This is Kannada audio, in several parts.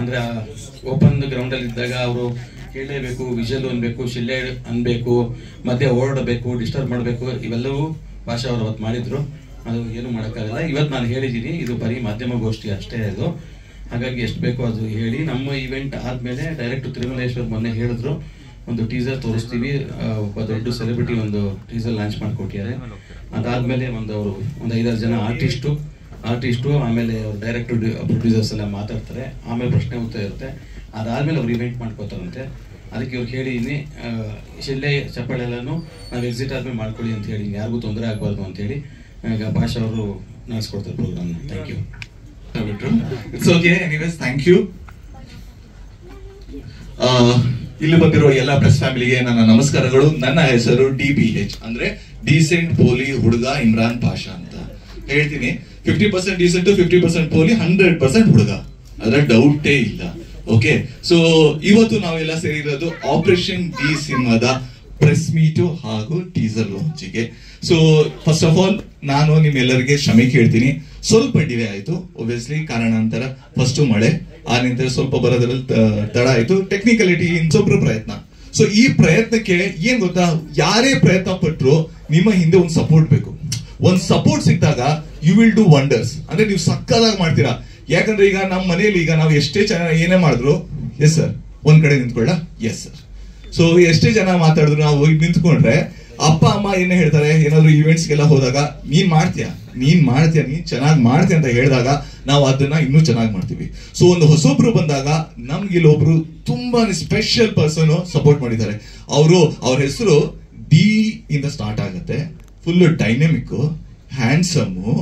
ಅಂದರೆ ಓಪನ್ ಗ್ರೌಂಡಲ್ಲಿ ಇದ್ದಾಗ ಅವರು ಕೇಳಲೇಬೇಕು ವಿಜಲ್ ಅನ್ಬೇಕು ಶಿಲ್ಲೆ ಅನ್ಬೇಕು ಮಧ್ಯೆ ಓಡಬೇಕು ಡಿಸ್ಟರ್ಬ್ ಮಾಡಬೇಕು ಇವೆಲ್ಲವೂ ಭಾಷಾ ಅವರು ಅವತ್ತು ಮಾಡಿದ್ರು ಅದು ಏನು ಮಾಡೋಕ್ಕಾಗಲ್ಲ ಇವತ್ತು ನಾನು ಹೇಳಿದ್ದೀನಿ ಇದು ಬರೀ ಮಾಧ್ಯಮ ಗೋಷ್ಠಿ ಅಷ್ಟೇ ಇದು ಹಾಗಾಗಿ ಎಷ್ಟು ಬೇಕೋ ಅದು ಹೇಳಿ ನಮ್ಮ ಇವೆಂಟ್ ಆದಮೇಲೆ ಡೈರೆಕ್ಟ್ ತಿರುಮಲೇಶ್ವರ್ ಮೊನ್ನೆ ಹೇಳಿದ್ರು ಒಂದು ಟೀಸರ್ ತೋರಿಸ್ತೀವಿ ಆ, ಒಬ್ಬ ದೊಡ್ಡ ಸೆಲೆಬ್ರಿಟಿ ಒಂದು ಟೀಸರ್ ಲಾಂಚ್ ಮಾಡಿಕೊಟ್ಟಿದ್ದಾರೆ ಅದಾದ್ಮೇಲೆ ಒಂದು ಅವರು ಒಂದು ಐದಾರು ಜನ ಆರ್ಟಿಸ್ಟು ಆರ್ಟಿಸ್ಟು ಆಮೇಲೆ ಡೈರೆಕ್ಟರ್ ಪ್ರೊಡ್ಯೂಸರ್ಸ್ ಎಲ್ಲ ಮಾತಾಡ್ತಾರೆ ಆಮೇಲೆ ಪ್ರಶ್ನೆ ಉತ್ತರ ಇರುತ್ತೆ ಅದಾದ್ಮೇಲೆ ಅವ್ರು ಇವೆಂಟ್ ಮಾಡ್ಕೋತಾರಂತೆ ಅದಕ್ಕೆ ಇವ್ರಿಗೆ ಹೇಳಿದ್ದೀನಿ ಆ, ಶಿಲ್ಲೆ ಚಪ್ಪಾಳೆ ಎಲ್ಲನೂ ನಾವು ಎಕ್ಸಿಟ್ ಆದ್ಮೇಲೆ ಮಾಡ್ಕೊಳ್ಳಿ ಅಂತ ಹೇಳಿ ಯಾರಿಗೂ ತೊಂದರೆ ಆಗಬಾರ್ದು ಅಂತ ಹೇಳಿ ಈಗ ಭಾಷಾ ಅವರು ನಡೆಸ್ಕೊಡ್ತಾರೆ ಪ್ರೋಗ್ರಾಮ್ನ thank you it's okay anyways thank you ಇಲ್ಲಿ ಬಂದಿರುವ ಎಲ್ಲ ಪ್ರೆಸ್ ಫ್ಯಾಮಿಲಿಗೆ ನನ್ನ ನಮಸ್ಕಾರಗಳು ನನ್ನ ಹೆಸರು ಡಿ ಬಿ ಎಚ್ ಅಂದ್ರೆ ಡೀಸೆಂಟ್ ಪೋಲಿ ಹುಡುಗ ಇಮ್ರಾನ್ ಪಾಷಾ ಅಂತ ಹೇಳ್ತೀನಿ fifty percent decent fifty percent ಪೋಲಿ ಹಂಡ್ರೆಡ್ ಪರ್ಸೆಂಟ್ ಹುಡುಗ ಅದರ ಡೌಟೇ ಇಲ್ಲ ಓಕೆ ಸೊ ಇವತ್ತು ನಾವೆಲ್ಲ ಸೇರಿರೋದು ಆಪರೇಷನ್ ಡಿ ಸಿನಿಮಾದ ಪ್ರೆಸ್ ಮೀಟು ಹಾಗೂ ಟೀಸರ್ ಲಾಂಚಿಗೆ ಸೊ ಫಸ್ಟ್ ಆಫ್ ಆಲ್ ನಾನು ನಿಮ್ಮೆಲ್ಲರಿಗೆ ಕ್ಷಮೆ ಕೇಳ್ತೀನಿ ಸ್ವಲ್ಪ ಡಿಲೇ ಆಯ್ತು ಒಬ್ವಿಯಸ್ಲಿ ಕಾರಣಾಂತರ ಫಸ್ಟ್ ಮಳೆ ಆ ನಂತರ ಸ್ವಲ್ಪ ಬರೋದ್ರಲ್ಲಿ ತ- ತಡ ಆಯ್ತು ಟೆಕ್ನಿಕಲಿಟಿ ಇನ್ಸೊಬ್ರು ಪ್ರಯತ್ನ ಸೊ ಈ ಪ್ರಯತ್ನಕ್ಕೆ ಏನ್ ಗೊತ್ತಾ ಯಾರೇ ಪ್ರಯತ್ನ ಪಟ್ರು ನಿಮ್ಮ ಹಿಂದೆ ಒಂದು ಸಪೋರ್ಟ್ ಬೇಕು ಒಂದ್ ಸಪೋರ್ಟ್ ಸಿಕ್ಕಿದಾಗ ಯು ವಿಲ್ ಡೂ ವಂಡರ್ಸ್ ಅಂದ್ರೆ ನೀವು ಸಕ್ಕದಾಗಿ ಮಾಡ್ತೀರಾ ಯಾಕಂದ್ರೆ ಈಗ ನಮ್ಮ ಮನೆಯಲ್ಲಿ ಈಗ ನಾವು ಎಷ್ಟೇ ಚೆನ್ನಾಗಿ ಏನೇ ಮಾಡಿದ್ರು ಎಸ್ ಸರ್ ಒಂದ್ ಕಡೆ ನಿಂತ್ಕೊಳ್ಳ ಎಸ್ ಸರ್ ಸೊ ಎಷ್ಟೇ ಜನ ಮಾತಾಡಿದ್ರು ನಾವು ಹೋಗಿ ನಿಂತ್ಕೊಂಡ್ರೆ ಅಪ್ಪ ಅಮ್ಮ ಏನೇ ಹೇಳ್ತಾರೆ ಏನಾದ್ರು ಈವೆಂಟ್ಸ್ ಗೆಲ್ಲ ಹೋದಾಗ ನೀನ್ ಮಾಡ್ತೀಯ ನೀನ್ ಮಾಡ್ತೀಯ ನೀನ್ ಚೆನ್ನಾಗಿ ಮಾಡ್ತೀಯ ಅಂತ ಹೇಳಿದಾಗ ನಾವು ಅದನ್ನ ಇನ್ನೂ ಚೆನ್ನಾಗಿ ಮಾಡ್ತೀವಿ ಸೊ ಒಂದು ಹೊಸೊಬ್ರು ಬಂದಾಗ ನಮ್ಗೆ ಇಲ್ಲೊಬ್ರು ತುಂಬಾ ಸ್ಪೆಷಲ್ ಪರ್ಸನ್ ಸಪೋರ್ಟ್ ಮಾಡಿದ್ದಾರೆ ಅವರು ಅವ್ರ ಹೆಸರು ಡಿ ಇಂದ ಸ್ಟಾರ್ಟ್ ಆಗುತ್ತೆ full dynamic handsome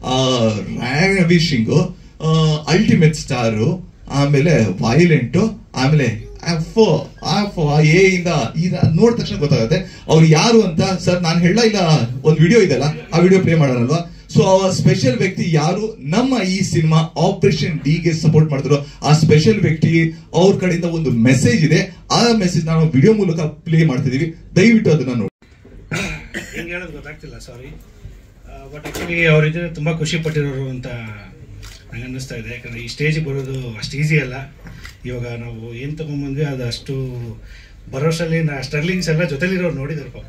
ravishing ultimate star ಆಮೇಲೆ ವೈಲೆಂಟು ಆಮೇಲೆ ಎಫ್ ಎಫ್ ಎ ಇಂದ ಈಗ ನೋಡಿದ ತಕ್ಷಣ ಗೊತ್ತಾಗುತ್ತೆ ಅವ್ರು ಯಾರು ಅಂತ ಸರ್ ನಾನು ಹೇಳ ಇಲ್ಲ ಒಂದು ವಿಡಿಯೋ ಇದೆಲ್ಲ ಆ ವಿಡಿಯೋ ಪ್ಲೇ ಮಾಡೋಣಲ್ವಾ ಸೊ ಆ ಸ್ಪೆಷಲ್ ವ್ಯಕ್ತಿ ಯಾರು ನಮ್ಮ ಈ ಸಿನಿಮಾ ಆಪರೇಷನ್ ಡಿ ಗೆ ಸಪೋರ್ಟ್ ಮಾಡಿದ್ರು ಆ ಸ್ಪೆಷಲ್ ವ್ಯಕ್ತಿ ಅವ್ರ ಕಡೆಯಿಂದ ಒಂದು ಮೆಸೇಜ್ ಇದೆ ಆ ಮೆಸೇಜ್ ನಾವು ವಿಡಿಯೋ ಮೂಲಕ ಪ್ಲೇ ಮಾಡ್ತಿದೀವಿ ದಯವಿಟ್ಟು ಅದನ್ನ ನೋಡಿ ಹೆಂಗೆ ಹೇಳೋದು ಗೊತ್ತಾಗ್ತಿಲ್ಲ ಸಾರಿ ಬಟ್ ಆ್ಯಕ್ಚುಲಿ ಅವರಿದ್ರೆ ತುಂಬ ಖುಷಿ ಪಟ್ಟಿರೋರು ಅಂತ ನಂಗೆ ಅನ್ನಿಸ್ತಾ ಇದೆ ಯಾಕಂದರೆ ಈ ಸ್ಟೇಜಿಗೆ ಬರೋದು ಅಷ್ಟು ಈಸಿ ಅಲ್ಲ ಇವಾಗ ನಾವು ಏನು ತೊಗೊಂಬಂದ್ವಿ ಅದು ಅಷ್ಟು ಭರೋಸಲ್ಲಿ ನಾ ಸ್ಟ್ರಗ್ಲಿಂಗ್ಸ್ ಎಲ್ಲ ಜೊತೆಲಿರೋರು ನೋಡಿದ್ದಾರೆ ಪಾಪ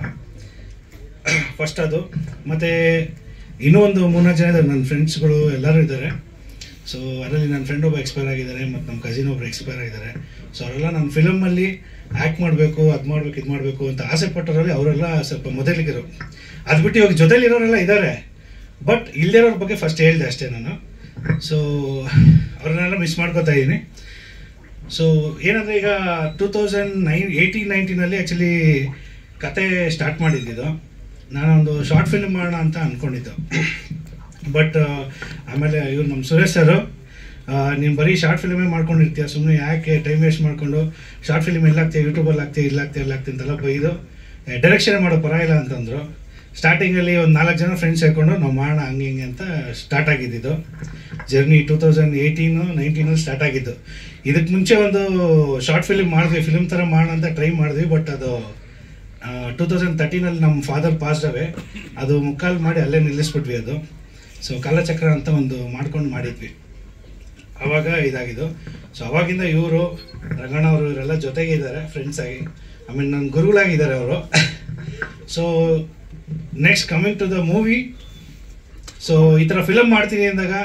ಫಸ್ಟ್ ಅದು ಮತ್ತು ಇನ್ನೂ ಒಂದು ಮೂರ್ನಾಲ್ಕು ಜನ ಇದ್ದಾರೆ ನನ್ನ ಫ್ರೆಂಡ್ಸ್ಗಳು ಎಲ್ಲರೂ ಇದ್ದಾರೆ ಸೊ ಅದರಲ್ಲಿ ನನ್ನ ಫ್ರೆಂಡ್ ಒಬ್ಬ ಎಕ್ಸ್ಪೈರ್ ಆಗಿದ್ದಾರೆ ಮತ್ತು ನಮ್ಮ ಕಸಿನ್ ಒಬ್ರು ಎಕ್ಸ್ಪೈರ್ ಆಗಿದ್ದಾರೆ ಸೊ ಅವರೆಲ್ಲ ನನ್ನ ಫಿಲಮಲ್ಲಿ ಆ್ಯಕ್ಟ್ ಮಾಡಬೇಕು ಅದು ಮಾಡಬೇಕು ಇದು ಮಾಡಬೇಕು ಅಂತ ಆಸೆ ಪಟ್ಟವರಲ್ಲಿ ಅವರೆಲ್ಲ ಸ್ವಲ್ಪ ಮೊದಲಿಗಿರೋ ಅದು ಬಿಟ್ಟು ಇವಾಗ ಜೊತೆಲಿರೋರೆಲ್ಲ ಇದ್ದಾರೆ ಬಟ್ ಇಲ್ದಿರೋರ ಬಗ್ಗೆ ಫಸ್ಟ್ ಹೇಳಿದೆ ಅಷ್ಟೇ ನಾನು ಸೊ ಅವ್ರನ್ನೆಲ್ಲ ಮಿಸ್ ಮಾಡ್ಕೋತಾ ಇದ್ದೀನಿ ಸೊ ಏನಂದರೆ ಈಗ ಟೂ ತೌಸಂಡ್ ನೈನ್ ಏಯ್ಟೀನ್ ನೈನ್ಟೀನಲ್ಲಿ ಆ್ಯಕ್ಚುಲಿ ಕತೆ ಸ್ಟಾರ್ಟ್ ಮಾಡಿದ್ದಿದ್ದು ನಾನೊಂದು ಶಾರ್ಟ್ ಫಿಲ್ಮ್ ಮಾಡೋಣ ಅಂತ ಅಂದ್ಕೊಂಡಿದ್ದು ಬಟ್ ಆಮೇಲೆ ಇವ್ರು ನಮ್ಮ ಸುರೇಶ್ ಸರು ನೀನು ಬರೀ ಶಾರ್ಟ್ ಫಿಲ್ಮೇ ಮಾಡ್ಕೊಂಡಿರ್ತೀಯ ಸುಮ್ಮನೆ ಯಾಕೆ ಟೈಮ್ ವೇಸ್ಟ್ ಮಾಡಿಕೊಂಡು ಶಾರ್ಟ್ ಫಿಲ್ಮ್ ಎಲ್ಲಾಗ್ತೀಯ ಯೂಟ್ಯೂಬಲ್ಲಿ ಆಗ್ತೀಯ ಇಲ್ಲಾಗ್ತೀಯ ಇಲ್ಲಾಗ್ತೀಯ ಅಂತೆಲ್ಲ ಬೈದು ಡೈರೆಕ್ಷನ್ ಮಾಡೋ ಪರವಾಗಿಲ್ಲ ಅಂತಂದರು ಸ್ಟಾರ್ಟಿಂಗಲ್ಲಿ ಒಂದು ನಾಲ್ಕು ಜನ ಫ್ರೆಂಡ್ಸ್ ಸೇರ್ಕೊಂಡು ನಾವು ಮಾಡೋಣ ಹಂಗೆ ಹಿಂಗೆ ಅಂತ ಸ್ಟಾರ್ಟ್ ಆಗಿದ್ದಿದ್ದು ಜರ್ನಿ ಟೂ ತೌಸಂಡ್ ಏಯ್ಟೀನು ನೈನ್ಟೀನಲ್ಲಿ ಸ್ಟಾರ್ಟ್ ಆಗಿದ್ದು ಇದಕ್ಕೆ ಮುಂಚೆ ಒಂದು ಶಾರ್ಟ್ ಫಿಲ್ಮ್ ಮಾಡಿದ್ವಿ ಫಿಲ್ಮ್ ಥರ ಮಾಡೋಣ ಅಂತ ಟ್ರೈ ಮಾಡಿದ್ವಿ ಬಟ್ ಅದು ಟೂ ತೌಸಂಡ್ ತರ್ಟೀನಲ್ಲಿ ನಮ್ಮ ಫಾದರ್ ಪಾಸ್ಡ್ ಅವೇ ಅದು ಮುಕ್ಕಾಲು ಮಾಡಿ ಅಲ್ಲೇ ನಿಲ್ಲಿಸ್ಬಿಟ್ವಿ ಅದು ಸೊ ಕಾಲಚಕ್ರ ಅಂತ ಒಂದು ಮಾಡ್ಕೊಂಡು ಮಾಡಿದ್ವಿ ಅವಾಗ ಇದಾಗಿದ್ದು ಸೊ ಅವಾಗಿಂದ ಇವರು ರಂಗಣ್ಣ ಅವರು ಇವರೆಲ್ಲ ಜೊತೆಗೆ ಇದ್ದಾರೆ ಫ್ರೆಂಡ್ಸ್ ಆಗಿ ಆಮೇಲೆ ನನ್ನ ಗುರುಗಳಾಗಿದ್ದಾರೆ ಅವರು so next coming to the movie so ಈ ಥರ ಫಿಲಮ್ ಮಾಡ್ತೀನಿ ಅಂದಾಗ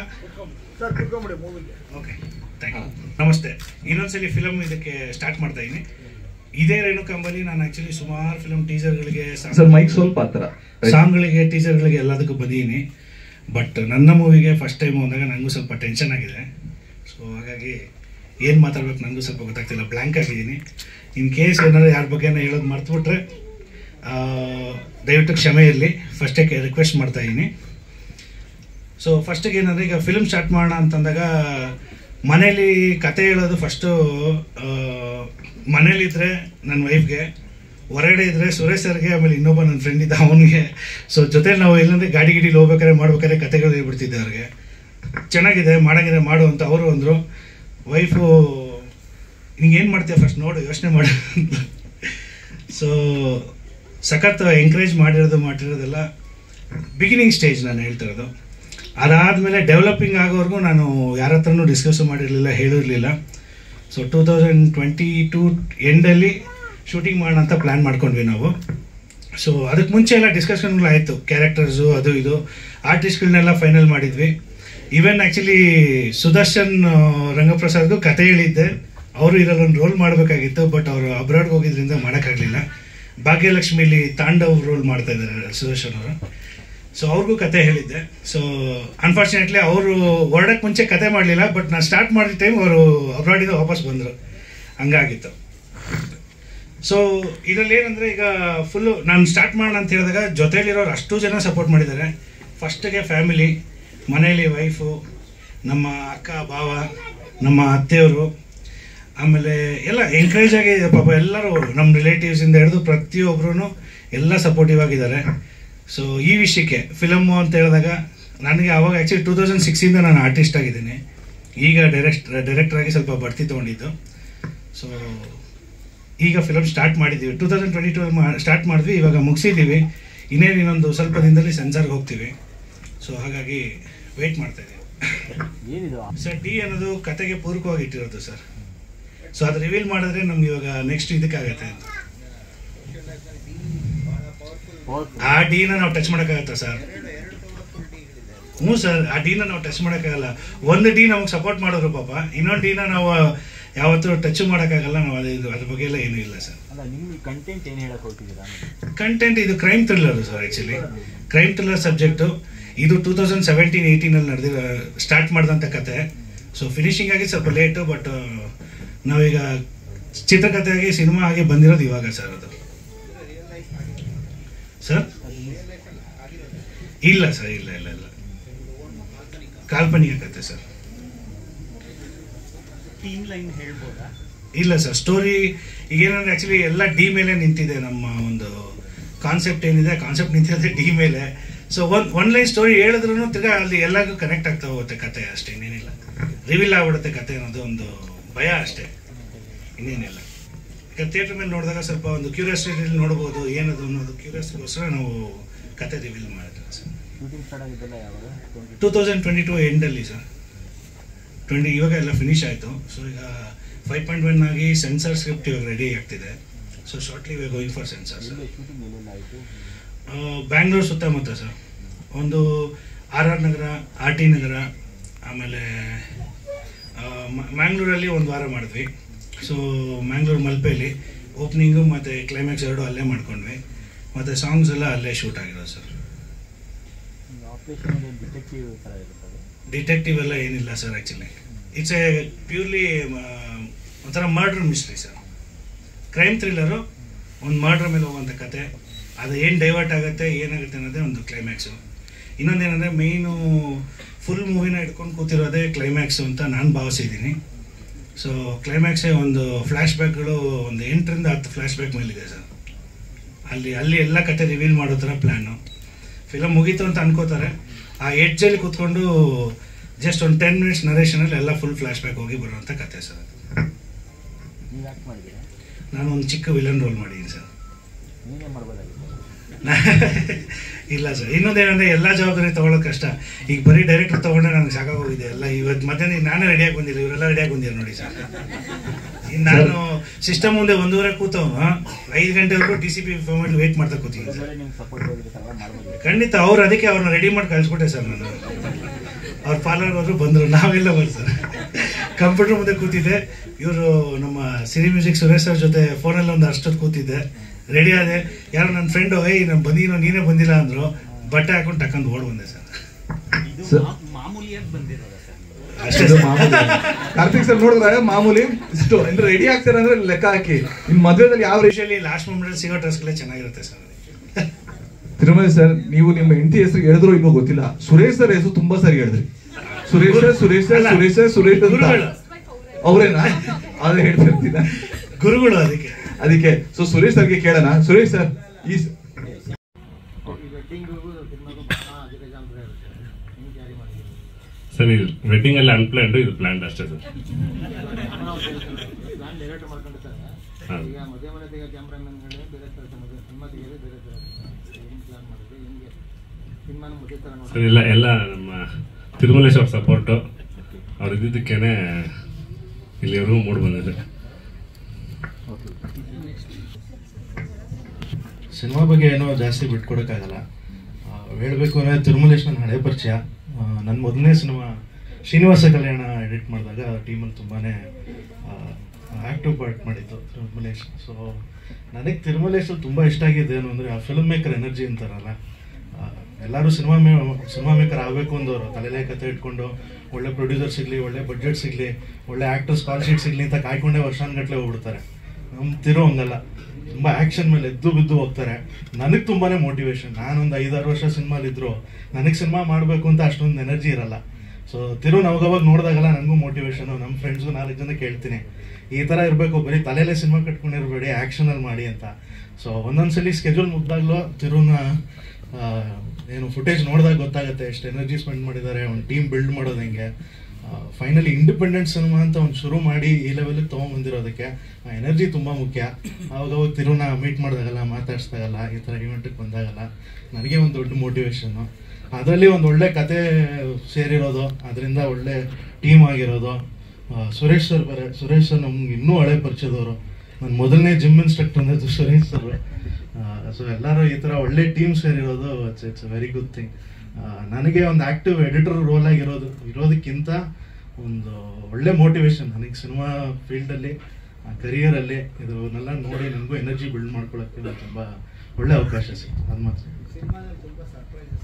ಓಕೆ ಥ್ಯಾಂಕ್ ಯು ನಮಸ್ತೆ ಇನ್ನೊಂದ್ಸಲಿ ಫಿಲಮ್ ಇದಕ್ಕೆ ಸ್ಟಾರ್ಟ್ ಮಾಡ್ತಾ ಇದ್ದೀನಿ ಇದೇ ರೇಣುಕಾಂಬಲಿ ನಾನು ಆ್ಯಕ್ಚುಲಿ ಸುಮಾರು ಫಿಲಮ್ ಟೀಸರ್ಗಳಿಗೆ ಸರ್ ಮೈಕ್ ಸ್ವಲ್ಪ ಹತ್ರ ಸಾಂಗ್ಗಳಿಗೆ ಟೀಸರ್ಗಳಿಗೆ ಎಲ್ಲದಕ್ಕೂ ಬಂದಿದ್ದೀನಿ ಬಟ್ ನನ್ನ ಮೂವಿಗೆ ಫಸ್ಟ್ ಟೈಮ್ ಹೋದಾಗ ನನಗೂ ಸ್ವಲ್ಪ ಟೆನ್ಷನ್ ಆಗಿದೆ ಸೊ ಹಾಗಾಗಿ ಏನು ಮಾತಾಡ್ಬೇಕು ನನಗೂ ಸ್ವಲ್ಪ ಗೊತ್ತಾಗ್ತಿಲ್ಲ ಬ್ಲ್ಯಾಂಕ್ ಆಗಿದ್ದೀನಿ ಇನ್ ಕೇಸ್ ಏನಾದ್ರು ಯಾರ ಬಗ್ಗೆ ಹೇಳೋದು ಮರ್ತುಬಿಟ್ರೆ ದಯವಿಟ್ಟು ಕ್ಷಮೆ ಇರಲಿ ಫಸ್ಟೇ ರಿಕ್ವೆಸ್ಟ್ ಮಾಡ್ತಾ ಇದ್ದೀನಿ ಸೊ ಫಸ್ಟಿಗೆ ಏನಂದರೆ ಈಗ ಫಿಲ್ಮ್ ಸ್ಟಾರ್ಟ್ ಮಾಡೋಣ ಅಂತಂದಾಗ ಮನೇಲಿ ಕತೆ ಹೇಳೋದು ಫಸ್ಟು ಮನೇಲಿದ್ದರೆ ನನ್ನ ವೈಫ್ಗೆ ಹೊರಗಡೆ ಇದ್ದರೆ ಸುರೇಶ್ ಸರ್ಗೆ ಆಮೇಲೆ ಇನ್ನೊಬ್ಬ ನನ್ನ ಫ್ರೆಂಡ್ ಇದ್ದ ಅವನಿಗೆ ಸೊ ಜೊತೆ ನಾವು ಎಲ್ಲಂದ್ರೆ ಗಾಡಿ ಗಿಡಿಲಿ ಹೋಗ್ಬೇಕಾದ್ರೆ ಮಾಡ್ಬೇಕಾದ್ರೆ ಕತೆಗಳು ಹೇಳ್ಬಿಡ್ತಿದ್ದೆ ಅವ್ರಿಗೆ ಚೆನ್ನಾಗಿದೆ ಮಾಡಂಗಿದೆ ಮಾಡು ಅಂತ ಅವರು ಅಂದರು ವೈಫು ನಿಂಗೆ ಏನು ಮಾಡ್ತೀಯ ಫಸ್ಟ್ ನೋಡು ಯೋಚನೆ ಮಾಡು ಸೊ ಸಖತ್ ಎಂಕರೇಜ್ ಮಾಡಿರೋದು ಮಾಡಿರೋದೆಲ್ಲ ಬಿಗಿನಿಂಗ್ ಸ್ಟೇಜ್ ನಾನು ಹೇಳ್ತಿರೋದು ಅದಾದಮೇಲೆ ಡೆವಲಪಿಂಗ್ ಆಗೋವರೆಗೂ ನಾನು ಯಾರ ಹತ್ರನೂ ಡಿಸ್ಕಸ್ ಮಾಡಿರಲಿಲ್ಲ ಹೇಳಿರಲಿಲ್ಲ so two thousand twenty two ಎಂಡಲ್ಲಿ ಶೂಟಿಂಗ್ ಮಾಡೋಣ ಅಂತ ಪ್ಲ್ಯಾನ್ ಮಾಡ್ಕೊಂಡ್ವಿ ನಾವು ಸೊ ಅದಕ್ಕೆ ಮುಂಚೆ ಎಲ್ಲ ಡಿಸ್ಕಷನ್ಗಳಾಯಿತು ಕ್ಯಾರೆಕ್ಟರ್ಸು ಅದು ಇದು ಆರ್ಟಿಸ್ಟ್ಗಳನ್ನೆಲ್ಲ ಫೈನಲ್ ಮಾಡಿದ್ವಿ ಈವನ್ ಆ್ಯಕ್ಚುಲಿ ಸುದರ್ಶನ್ ಆ, ರಂಗಪ್ರಸಾದ್ಗೂ ಕತೆ ಹೇಳಿದ್ದೆ ಅವರು ಇದರಲ್ಲಿ ಒಂದು ರೋಲ್ ಮಾಡಬೇಕಾಗಿತ್ತು ಬಟ್ ಅವರು ಅಬ್ರಾಡ್ಗೆ ಹೋಗಿದ್ರಿಂದ ಮಾಡೋಕ್ಕಾಗಲಿಲ್ಲ ಭಾಗ್ಯಲಕ್ಷ್ಮಿಲಿ ತಾಂಡವ್ ರೋಲ್ ಮಾಡ್ತಾ ಇದ್ದಾರೆ ಸುದರ್ಶನ್ ಅವರು ಸೊ ಅವ್ರಿಗೂ ಕತೆ ಹೇಳಿದ್ದೆ ಸೊ ಅನ್ಫಾರ್ಚುನೇಟ್ಲಿ ಅವರು ಹೊರಡಕ್ಕೆ ಮುಂಚೆ ಕತೆ ಮಾಡಲಿಲ್ಲ ಬಟ್ ನಾನು ಸ್ಟಾರ್ಟ್ ಮಾಡಿದ ಟೈಮ್ ಅವರು ಅಬ್ರಾಡಿಂದ ವಾಪಸ್ ಬಂದರು ಹಂಗಾಗಿತ್ತು ಸೊ ಇದರಲ್ಲಿ ಏನಂದರೆ ಈಗ ಫುಲ್ಲು ನಾನು ಸ್ಟಾರ್ಟ್ ಮಾಡೋಣ ಅಂತ ಹೇಳಿದಾಗ ಜೊತೆಲಿರೋರು ಅಷ್ಟು ಜನ ಸಪೋರ್ಟ್ ಮಾಡಿದ್ದಾರೆ ಫಸ್ಟಿಗೆ ಫ್ಯಾಮಿಲಿ ಮನೇಲಿ ವೈಫು ನಮ್ಮ ಅಕ್ಕ ಭಾವ ನಮ್ಮ ಅತ್ತೆಯವರು ಆಮೇಲೆ ಎಲ್ಲ ಎಂಕರೇಜ್ ಆಗಿ ಪಾಪ ಎಲ್ಲರೂ ನಮ್ಮ ರಿಲೇಟಿವ್ಸಿಂದ ಹಿಡಿದು ಪ್ರತಿಯೊಬ್ಬರೂ ಎಲ್ಲ ಸಪೋರ್ಟಿವ್ ಆಗಿದ್ದಾರೆ ಸೊ ಈ ವಿಷಯಕ್ಕೆ ಫಿಲಮ್ಮು ಅಂತ ಹೇಳಿದಾಗ ನನಗೆ ಅವಾಗ ಆ್ಯಕ್ಚುಲಿ ಟೂ ತೌಸಂಡ್ ಸಿಕ್ಸಿಂದ ನಾನು ಆರ್ಟಿಸ್ಟ್ ಆಗಿದ್ದೀನಿ ಈಗ ಡೈರೆಕ್ಟ್ ಡೈರೆಕ್ಟರ್ ಆಗಿ ಸ್ವಲ್ಪ ಬಡ್ತಿ ತೊಗೊಂಡಿದ್ದು ಸೊ ಈಗ ಫಿಲಮ್ ಸ್ಟಾರ್ಟ್ ಮಾಡಿದ್ದೀವಿ two thousand twenty two start ಮಾಡಿದ್ವಿ ಇವಾಗ ಮುಗಿಸಿದ್ದೀವಿ ಇನ್ನೇನು ಇನ್ನೊಂದು ಸ್ವಲ್ಪ ದಿನದಲ್ಲಿ ಸೆನ್ಸರ್ಗೆ ಹೋಗ್ತೀವಿ ಸೊ ಹಾಗಾಗಿ ವೆಯ್ಟ್ ಮಾಡ್ತಾ ಇದ್ದೀವಿ ಏನಿದು ಸರ್ ಡಿ ಅನ್ನೋದು ಕತೆಗೆ ಪೂರಕವಾಗಿ ಇಟ್ಟಿರೋದು ಸರ್ ಸೊ ಅದು ರಿವೀಲ್ ಮಾಡಿದ್ರೆ ನಮ್ಗೆ ಇವಾಗ ನೆಕ್ಸ್ಟ್ ಇದಕ್ಕಾಗತ್ತೆ ಅಂತ ಆ ಡಿನ ನಾವು ಟಚ್ ಮಾಡೋಕ್ಕಾಗತ್ತಾ ಸರ್ ಹ್ಞೂ ಸರ್ ಆ ಡಿನ ನಾವು ಟಚ್ ಮಾಡೋಕ್ಕಾಗಲ್ಲ ಒಂದು ಡಿ ನಮಗೆ ಸಪೋರ್ಟ್ ಮಾಡಿದ್ರು ಪಾಪ ಇನ್ನೊಂದು ಡಿನ ನಾವು ಯಾವತ್ತೂ ಟಚ್ ಮಾಡೋಕ್ಕಾಗಲ್ಲ ನಾವು ಅದು ಇದು ಅದ್ರ ಬಗ್ಗೆ ಎಲ್ಲ ಏನೂ ಇಲ್ಲ ಸರ್ ಅಲ್ಲ ನಿಮ್ಗೆ ಕಂಟೆಂಟ್ ಏನು ಹೇಳಕ್ ಹೊರಟಿದ್ದೀರಾ ಕಂಟೆಂಟ್ ಇದು crime thriller sir actually crime thriller subject ಇದು ಟೂ ತೌಸಂಡ್ ಸೆವೆಂಟೀನ್ ಏಯ್ಟೀನಲ್ಲಿ ನಡೆದಿರೋ ಸ್ಟಾರ್ಟ್ ಮಾಡಿದಂಥ ಕತೆ ಸೊ ಫಿನಿಶಿಂಗ್ ಆಗಿ ಸ್ವಲ್ಪ ಲೇಟು ಬಟ್ ನಾವೀಗ ಚಿತ್ರಕಥೆಯಾಗಿ ಸಿನಿಮಾ ಆಗಿ ಬಂದಿರೋದು ಇವಾಗ ಸರ್ ಅದು ಸರ್ ಇಲ್ಲ ಸರ್ ಇಲ್ಲ ಇಲ್ಲ ಇಲ್ಲ ಕಾಲ್ಪನಿಕ ಕತೆ ಸರ್ ಟೀಮ್ ಲೈನ್ ಹೇಳ್ಬೋದಾ ಇಲ್ಲ ಸರ್ ಸ್ಟೋರಿ ಈಗೇನಂದ್ರೆ ಆ್ಯಕ್ಚುಲಿ ಎಲ್ಲ ಡಿ ಮೇಲೆ ನಿಂತಿದೆ ನಮ್ಮ ಒಂದು ಕಾನ್ಸೆಪ್ಟ್ ಏನಿದೆ ಕಾನ್ಸೆಪ್ಟ್ ನಿಂತಿರೋದೇ ಡಿ ಮೇಲೆ ಸೊ ಒಂದು ಒನ್ ಲೈನ್ ಸ್ಟೋರಿ ಹೇಳಿದ್ರು ತಿರ್ಗಾ ಅಲ್ಲಿ ಎಲ್ಲರಿಗೂ ಕನೆಕ್ಟ್ ಆಗ್ತಾ ಹೋಗುತ್ತೆ ಕತೆ ಅಷ್ಟೇ ಇನ್ನೇನಿಲ್ಲ ರಿವೀಲ್ ಆಗ್ಬಿಡುತ್ತೆ ಕತೆ ಅನ್ನೋದು ಒಂದು ಭಯ ಅಷ್ಟೇ ಇನ್ನೇನಿಲ್ಲ ಈಗ ಥಿಯೇಟರ್ ಮೇಲೆ ನೋಡಿದಾಗ ಸ್ವಲ್ಪ ಒಂದು ಕ್ಯೂರಿಯಾಸಿಟಿ ನೋಡ್ಬೋದು ಏನದು ಅನ್ನೋದು ಕ್ಯೂರಿಯಾಸಿಟಿಗೋಸ್ಕರ ನಾವು ಕತೆ ರಿವೀಲ್ ಮಾಡಿದ್ವಿ ಸರ್ ಶೂಟಿಂಗ್ ಸ್ಟಾರ್ಟ್ ಆಗಿದ್ದೆಲ್ಲ ಯಾವಾಗ ಟೂ ತೌಸಂಡ್ ಟ್ವೆಂಟಿ ಟು ಎಂಡಲ್ಲಿ ಸರ್ ಟ್ವೆಂಟಿ ಇವಾಗ ಎಲ್ಲ ಫಿನಿಶ್ ಆಯಿತು ಸೊ ಈಗ ಫೈವ್ ಪಾಯಿಂಟ್ ಒನ್ ಆಗಿ ಸೆನ್ಸರ್ ಸ್ಕ್ರಿಪ್ಟ್ ಇವಾಗ ರೆಡಿ ಆಗ್ತಿದೆ so shortly we going for censor sir ಎಲ್ಲೇ ಶೂಟಿಂಗ್ ಎಲ್ಲೆಲ್ಲ ಆಯಿತು ಬ್ಯಾಂಗ್ಳೂರು ಸುತ್ತಮುತ್ತ ಸರ್ ಒಂದು R R Nagar R T Nagar ಆಮೇಲೆ ಆ, ಮ- ಮ್ಯಾಂಗ್ಳೂರಲ್ಲಿ ಒಂದು ವಾರ ಮಾಡಿದ್ವಿ ಸೊ ಮ್ಯಾಂಗ್ಳೂರು ಮಲ್ಪೆಯಲ್ಲಿ ಓಪನಿಂಗು ಮತ್ತು ಕ್ಲೈಮ್ಯಾಕ್ಸ್ ಎರಡು ಅಲ್ಲೇ ಮಾಡ್ಕೊಂಡ್ವಿ ಮತ್ತು ಸಾಂಗ್ಸ್ ಎಲ್ಲ ಅಲ್ಲೇ ಶೂಟ್ ಆಗಿರೋದು ಸರ್ ಆಪರೇಷನ್ ಡಿಟೆಕ್ಟಿವ್ ಥರ ಇರುತ್ತದೆ ಡಿಟೆಕ್ಟಿವ್ ಎಲ್ಲ ಏನಿಲ್ಲ sir actually it's a purely ಒಂಥರ murder mystery sir crime thriller ಒಂದು ಮರ್ಡ್ರ್ ಮೇಲೆ ಹೋಗುವಂಥ ಕತೆ ಅದು ಏನು ಡೈವರ್ಟ್ ಆಗುತ್ತೆ ಏನಾಗುತ್ತೆ ಅನ್ನೋದೇ ಒಂದು ಕ್ಲೈಮ್ಯಾಕ್ಸು ಇನ್ನೊಂದೇನೆಂದರೆ ಮೇಯ್ನು ಫುಲ್ ಮೂವಿನ ಇಟ್ಕೊಂಡು ಕೂತಿರೋದೇ ಕ್ಲೈಮ್ಯಾಕ್ಸು ಅಂತ ನಾನು ಭಾವಿಸಿದ್ದೀನಿ ಸೊ ಕ್ಲೈಮ್ಯಾಕ್ಸೇ ಒಂದು ಫ್ಲ್ಯಾಶ್ ಬ್ಯಾಕ್ಗಳು ಒಂದು ಎಂಟರಿಂದ ಹತ್ತು ಫ್ಲ್ಯಾಶ್ ಬ್ಯಾಕ್ ಮೇಲಿದೆ ಸರ್ ಅಲ್ಲಿ ಅಲ್ಲಿ ಎಲ್ಲ ಕತೆ ರಿವೀಲ್ ಮಾಡೋ ಥರ ಪ್ಲ್ಯಾನು ಫಿಲಮ್ ಮುಗೀತು ಅಂತ ಅನ್ಕೋತಾರೆ ಆ ಎಡ್ಜಲ್ಲಿ ಕೂತ್ಕೊಂಡು ಜಸ್ಟ್ ಒಂದು ಟೆನ್ ಮಿನಿಟ್ಸ್ ನರೇಷನಲ್ಲಿ ಎಲ್ಲ ಫುಲ್ ಫ್ಲ್ಯಾಶ್ ಬ್ಯಾಕ್ ಹೋಗಿ ಬರುವಂಥ ಕತೆ ಸರ್ ಅದು ನೀವು ಯಾಕೆ ಮಾಡಿದ್ದೀರಾ ನಾನು ಒಂದು ಚಿಕ್ಕ ವಿಲನ್ ರೋಲ್ ಮಾಡಿದ್ದೀನಿ ಸರ್ ನೀವೇ ಮಾಡ್ಬೋದಾಗಿತ್ತು ಇಲ್ಲ ಸರ್ ಇನ್ನೊಂದೇನಂದ್ರೆ ಎಲ್ಲ ಜವಾಬ್ದಾರಿ ತಗೊಳ್ಳೋದು ಕಷ್ಟ ಈಗ ಬರೀ ಡೈರೆಕ್ಟರ್ ತಗೊಂಡ್ರೆ ನನಗೆ ಸಾಕಾಗೋಗಿದೆ ಎಲ್ಲ ಇವತ್ತು ಮಧ್ಯಾಹ್ನ ನಾನೇ ರೆಡಿಯಾಗಿ ಬಂದಿಲ್ಲ ಇವರೆಲ್ಲ ರೆಡಿಯಾಗಿ ಬಂದಿರ ನೋಡಿ ಸರ್ ಇನ್ನು ನಾನು ಸಿಸ್ಟಮ್ ಮುಂದೆ ಒಂದೂವರೆ ಕೂತವ ಐದು ಗಂಟೆವರೆಗೂ D C P format wait ಮಾಡ್ತಾ ಕೂತೀನಿ ಸರ್ ಬೇರೆ ನಿಮ್ಗೆ ಸಪೋರ್ಟ್ ಹೋಗಿರ್ತಾರಲ್ಲ ಮಾಡ್ಬೋದು ಖಂಡಿತ ಅವ್ರು ಅದಕ್ಕೆ ಅವ್ರನ್ನ ರೆಡಿ ಮಾಡಿ ಕಳಿಸ್ಬಿಟ್ಟೆ ಸರ್ ನಾನು ಅವ್ರ ಪಾರ್ಲರ್ ಹೋದ್ರು ಬಂದರು ನಾವೆಲ್ಲ ಬಂದು ಸರ್ ಕಂಪ್ಯೂಟರ್ ಮುಂದೆ ಕೂತಿದ್ದೆ ಇವರು ನಮ್ಮ ಸಿರಿ ಮ್ಯೂಸಿಕ್ ಸುರೇಶ್ ಅವ್ರ ಜೊತೆ ಫೋನಲ್ಲಿ ಒಂದು ಅಷ್ಟೊತ್ತು ಕೂತಿದ್ದೆ ರೆಡಿ ಆದೆ ಯಾರೋ ನನ್ನ ಫ್ರೆಂಡು ಏಯ್ ನಾನು ಬಂದಿನೋ ನೀನೇ ಬಂದಿಲ್ಲ ಅಂದರು ಬಟ್ಟೆ ಹಾಕೊಂಡು ಟಕ್ಕಂದು ಓಡ್ ಬಂದೆ ಸರ್ ಇದು ಸರ್. ಮಾ- ಮಾಮೂಲಿಯಾಗಿ ಬಂದಿರೋದ ಸರ್ ಅಷ್ಟೇ ಇದು ಸರ್. ಮಾಮೂಲಿ ಕಾರ್ತಿಕ್ ಸರ್ ನೋಡಿದ್ರೆ ಮಾಮೂಲಿ ಇಷ್ಟು ಅಂದ್ರೆ ರೆಡಿ ಆಗ್ತಾರೆ ಅಂದ್ರೆ ಲೆಕ್ಕ ಹಾಕಿ ನಿಮ್ ಮದ್ವೆದಲ್ಲಿ ಯಾವ ರೇಷನ್ ಯೂಶಲಿ ಲಾಸ್ಟ್ ಮೂಮೆಂಟಲ್ಲಿ ಸಿಗೋ ಡ್ರೆಸ್ಗಳೇ ಚೆನ್ನಾಗಿರುತ್ತೆ ಸರ್ ತಿರುಮಲ ಸರ್ ನೀವು ನಿಮ್ಮ ಹೆಂಡತಿ ಹೆಸರು ಹೇಳಿದ್ರು ಇಲ್ವೋ ಗೊತ್ತಿಲ್ಲ ಸುರೇಶ್ ಸರ್ ಹೆಸರು ತುಂಬಾ ಸರಿ ಹೇಳಿದ್ರಿ ಸುರೇಶ್ ಸರ್, ಸುರೇಶ್ ಸರ್, ಅಲ್ಲ, ಸುರೇಶ್ ಸರ್, ಸುರೇಶ್ ಅಂತ ಗುರುಗಳು. ಅವ್ರೇನಾ ಅದೇ ಹೇಳ್ತಿರ್ತೀನ ಗುರುಗಳು ಅದಕ್ಕೆ ಅದಕ್ಕೆ ಸೊ ಸುರೇಶ್ ಸರ್ಗೆ ಕೇಳೋಣ ಸುರೇಶ್ ಸರ್ ಈ ಸ- ಸರ್ ಇದು ವೆಡ್ಡಿಂಗ್ ಅಲ್ಲಿ ಅನ್ಪ್ಲಾನ್ಡ್ ಇದು ಪ್ಲಾನ್ಡ್ ಅಷ್ಟೇ ಸರ್ ಹೌದು. ಈಗ ಮದುವೆ ಮನೆ ತೆಗೆಯೋ ಕ್ಯಾಮ್ರಾಮನ್ಗಳೇ ಬೇರೆ ಥರ ಮದುವೆ ಸಿನಿಮಾ ತೆಗೆಯೋದೇ ಬೇರೆ ಥರ ಏನು ಪ್ಲಾನ್ ಮಾಡಿದ್ರೆ ಹೆಂಗೆ ಸಿನಿಮಾನ ಮದುವೆ ಥರ ಸರ್ ನೋಡಿ ಇಲ್ಲ ಎಲ್ಲ ನಮ್ಮ ತಿರುಮಲೇಶ್ ಅವ್ರ ಸಪೋರ್ಟು ಅವ್ರು ಇದ್ದಿದ್ದಕ್ಕೇನೆ ಇಲ್ಲಿವರೆಗೂ ಮೂಡ್ ಬಂದಿದೆ ಸಿನಿಮಾ ಬಗ್ಗೆ ಏನೋ ಜಾಸ್ತಿ ಬಿಟ್ಕೊಡೋಕ್ಕಾಗಲ್ಲ ಆ, ಹೇಳ್ಬೇಕು ಅಂದರೆ ತಿರುಮಲೇಶ್ ನನ್ನ ಹಳೆ ಪರಿಚಯ ನನ್ನ ಮೊದಲನೇ ಸಿನಿಮಾ ಶ್ರೀನಿವಾಸ ಕಲ್ಯಾಣ ಎಡಿಟ್ ಮಾಡಿದಾಗ ಟೀಮಲ್ಲಿ ತುಂಬಾ ಆ್ಯಕ್ಟಿವ್ ಪಾರ್ಟ್ ಮಾಡಿತ್ತು ತಿರುಮಲೇಶ್ ಸೊ ನನಗೆ ತಿರುಮಲೇಶಲ್ಲಿ ತುಂಬ ಇಷ್ಟ ಆಗಿದ್ದು ಏನು ಅಂದರೆ ಆ ಫಿಲ್ಮ್ ಮೇಕರ್ ಎನರ್ಜಿ ಅಂತಾರಲ್ಲ ಆ, ಎಲ್ಲರೂ ಸಿನಿಮಾ ಮೇ ಸಿನಿಮಾ ಮೇಕರ್ ಆಗಬೇಕು ಅಂದವರು ತಲೆಲೇ ಕತೆ ಇಟ್ಕೊಂಡು ಒಳ್ಳೆ ಪ್ರೊಡ್ಯೂಸರ್ ಸಿಗಲಿ ಒಳ್ಳೆ ಬಡ್ಜೆಟ್ ಸಿಗಲಿ ಒಳ್ಳೆ ಆ್ಯಕ್ಟರ್ಸ್ ಕಾಲ್ ಶೀಟ್ ಸಿಗಲಿ ಅಂತ ಕಾಯ್ಕೊಂಡೇ ವರ್ಷಾನ್ಗಟ್ಲೆ ಹೋಗ್ಬಿಡ್ತಾರೆ ನಮ್ಮ ತಿರೋ ಹಂಗಲ್ಲ ತುಂಬ ಆ್ಯಕ್ಷನ್ ಮೇಲೆ ಎದ್ದು ಬಿದ್ದು ಹೋಗ್ತಾರೆ ನನಗೆ ತುಂಬಾ ಮೋಟಿವೇಶನ್ ನಾನೊಂದು ಐದಾರು ವರ್ಷ ಸಿನಿಮಾಲಿದ್ರು ನನಗೆ ಸಿನಿಮಾ ಮಾಡಬೇಕು ಅಂತ ಅಷ್ಟೊಂದು ಎನರ್ಜಿ ಇರಲ್ಲ ಸೊ ತಿರು ಅವಾಗ ನೋಡಿದಾಗೆಲ್ಲ ನನಗೂ ಮೋಟಿವೇಶನು ನಮ್ಮ ಫ್ರೆಂಡ್ಸು ನಾಲ್ಕು ಜನ ಕೇಳ್ತೀನಿ ಈ ಥರ ಇರಬೇಕು ಬರೀ ತಲೆಯಲ್ಲೇ ಸಿನಿಮಾ ಕಟ್ಕೊಂಡಿರಬೇಡಿ ಆ್ಯಕ್ಷನಲ್ಲಿ ಮಾಡಿ ಅಂತ ಸೊ ಒಂದೊಂದ್ಸಲಿ ಸ್ಕೆಡ್ಯೂಲ್ ಮುಗ್ದಾಗ್ಲೂ ತಿರುನ ಆ, ಏನು ಫುಟೇಜ್ ನೋಡಿದಾಗ ಗೊತ್ತಾಗುತ್ತೆ ಎಷ್ಟು ಎನರ್ಜಿ ಸ್ಪೆಂಡ್ ಮಾಡಿದ್ದಾರೆ ಒಂದು ಟೀಮ್ ಬಿಲ್ಡ್ ಮಾಡೋದು ಹೆಂಗೆ ಫೈನಲಿ ಇಂಡಿಪೆಂಡೆಂಟ್ ಸಿನಿಮಾ ಅಂತ ಒಂದು ಶುರು ಮಾಡಿ ಈ ಲೆವೆಲ್ಗೆ ತೊಗೊಂಬಂದಿರೋದಕ್ಕೆ ಆ ಎನರ್ಜಿ ತುಂಬ ಮುಖ್ಯ ಅವಾಗ ಅವಾಗ ತಿರುನ ಮೀಟ್ ಮಾಡಿದಾಗಲ್ಲ ಮಾತಾಡ್ಸ್ದಾಗಲ್ಲ ಈ ಥರ ಇವೆಂಟಿಗೆ ಬಂದಾಗಲ್ಲ ನನಗೆ ಒಂದು ದೊಡ್ಡ ಮೋಟಿವೇಶನ್ನು ಅದರಲ್ಲಿ ಒಂದು ಒಳ್ಳೆ ಕತೆ ಸೇರಿರೋದು ಅದರಿಂದ ಒಳ್ಳೆ ಟೀಮ್ ಆಗಿರೋದು ಆ, ಸುರೇಶ್ ಸರ್ ಬೇರೆ ಸುರೇಶ್ ಸರ್ ನಮ್ಗೆ ಇನ್ನೂ ಹಳೆ ಪರಿಚಯದವರು ನನ್ನ ಮೊದಲನೇ ಜಿಮ್ ಇನ್ಸ್ಟ್ರಕ್ಟರ್ ಅಂದ್ರೆ ಸುರೇಶ್ ಸರ್ ಸೊ ಎಲ್ಲರೂ ಈ ಥರ ಒಳ್ಳೆ ಟೀಮ್ ಸೇರಿರೋದು it's it's very good thing ನನಗೆ ಒಂದು ಆ್ಯಕ್ಟಿವ್ ಎಡಿಟರ್ ರೋಲ್ ಆಗಿರೋದು ಇರೋದಕ್ಕಿಂತ ಒಂದು ಒಳ್ಳೆ ಮೋಟಿವೇಶನ್ ನನಗೆ ಸಿನಿಮಾ ಫೀಲ್ಡಲ್ಲಿ ಕರಿಯರಲ್ಲಿ ಇದನ್ನೆಲ್ಲ ನೋಡಿ ನನಗೂ ಎನರ್ಜಿ ಬಿಲ್ಡ್ ಮಾಡ್ಕೊಳ್ಳೋಕ್ಕೆ ತುಂಬ ಒಳ್ಳೆ ಅವಕಾಶ ಸಿಕ್ತು ಅದು ಮಾತ್ರ ಸಿನಿಮಾದಲ್ಲಿ ತುಂಬ ಸರ್ಪ್ರೈಸಸ್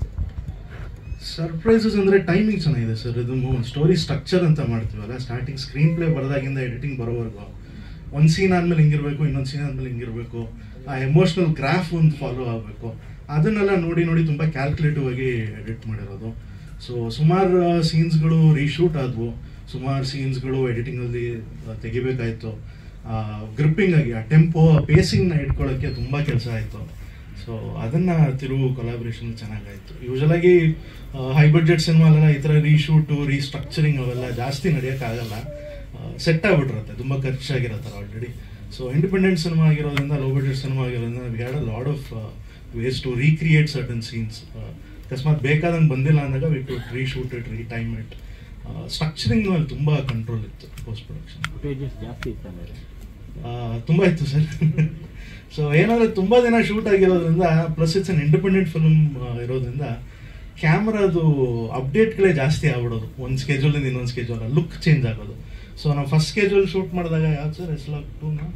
ಸರ್ಪ್ರೈಸಸ್ ಅಂದರೆ ಟೈಮಿಂಗ್ ಚೆನ್ನಾಗಿದೆ ಸರ್ ಇದು ಸ್ಟೋರಿ ಸ್ಟ್ರಕ್ಚರ್ ಅಂತ ಮಾಡ್ತೀವಲ್ಲ ಸ್ಟಾರ್ಟಿಂಗ್ ಸ್ಕ್ರೀನ್ ಪ್ಲೇ ಬರೋದಾಗಿಂದ ಎಡಿಟಿಂಗ್ ಬರೋವರೆಗೂ ಒಂದು ಸೀನ್ ಆದಮೇಲೆ ಹಿಂಗಿರಬೇಕು ಇನ್ನೊಂದು ಸೀನ್ ಆದಮೇಲೆ ಹಿಂಗಿರಬೇಕು ಆ ಎಮೋಷ್ನಲ್ ಗ್ರಾಫ್ ಒಂದು ಫಾಲೋ ಆಗಬೇಕು ಅದನ್ನೆಲ್ಲ ನೋಡಿ ನೋಡಿ ತುಂಬ ಕ್ಯಾಲ್ಕುಲೇಟಿವ್ ಆಗಿ ಎಡಿಟ್ ಮಾಡಿರೋದು ಸೊ ಸುಮಾರು ಸೀನ್ಸ್ಗಳು ರೀಶೂಟ್ ಆದವು ಸುಮಾರು ಸೀನ್ಸ್ಗಳು ಎಡಿಟಿಂಗಲ್ಲಿ ತೆಗಿಬೇಕಾಯಿತು ಗ್ರಿಪ್ಪಿಂಗ್ ಆಗಿ ಆ ಟೆಂಪೋ ಪೇಸಿಂಗ್ನ ಇಟ್ಕೊಳ್ಳೋಕ್ಕೆ ತುಂಬ ಕೆಲಸ ಆಯಿತು ಸೊ ಅದನ್ನ ತಿರುವು ಕೊಲಾಬ್ರೇಷನ್ ಚೆನ್ನಾಗಾಯ್ತು ಯೂಶಲಾಗಿ ಹೈ ಬಡ್ಜೆಟ್ ಸಿನಿಮಾಲೆಲ್ಲ ಈ ಥರ ರೀಶೂಟು ರೀಸ್ಟ್ರಕ್ಚರಿಂಗ್ ಅವೆಲ್ಲ ಜಾಸ್ತಿ ನಡೆಯೋಕ್ಕಾಗಲ್ಲ ಸೆಟ್ ಆಗ್ಬಿಟ್ಟಿರುತ್ತೆ ತುಂಬ ಖರ್ಚಾಗಿರತ್ತಲ್ಲ ಆಲ್ರೆಡಿ ಸೊ ಇಂಡಿಪೆಂಡೆಂಟ್ ಸಿನಿಮಾ ಆಗಿರೋದ್ರಿಂದ ಲೋ ಬಡ್ಜೆಟ್ ಸಿನಿಮಾ ಆಗಿರೋದ್ರಿಂದ we had a lot of ways to recreate certain scenes ಅಕಸ್ಮಾತ್ ಬೇಕಾದಂಗೆ ಬಂದಿಲ್ಲ ಅಂದಾಗ we to reshoot it retime it structuring ಮೇಲೆ ತುಂಬ ಕಂಟ್ರೋಲ್ ಇತ್ತು ಪೋಸ್ಟ್ ಪ್ರೊಡಕ್ಷನ್ ಫುಟೇಜಸ್ ಜಾಸ್ತಿ ಇತ್ತು ಅಂದರೆ ಆ, ತುಂಬಾ ಇತ್ತು ಸರ್ ಸೊ ಏನಂದ್ರೆ ತುಂಬಾ ದಿನ ಶೂಟ್ ಆಗಿರೋದ್ರಿಂದ plus it's an independent film ಇರೋದ್ರಿಂದ ಕ್ಯಾಮ್ರಾದು ಅಪ್ಡೇಟ್ಗಳೇ ಜಾಸ್ತಿ ಆಗ್ಬಿಡೋದು ಒಂದು ಸ್ಕೆಜೂಲಿಂದ ಇನ್ನೊಂದು ಸ್ಕೆಜೂಲ್ ಲುಕ್ ಚೇಂಜ್ ಆಗೋದು ಸೊ ನಾವು ಫಸ್ಟ್ ಸ್ಕೆಜೂಲ್ ಶೂಟ್ ಮಾಡಿದಾಗ ಯಾವ್ದು ಸರ್ ಎಸ್ ಲಾಕ್ ಟೂನ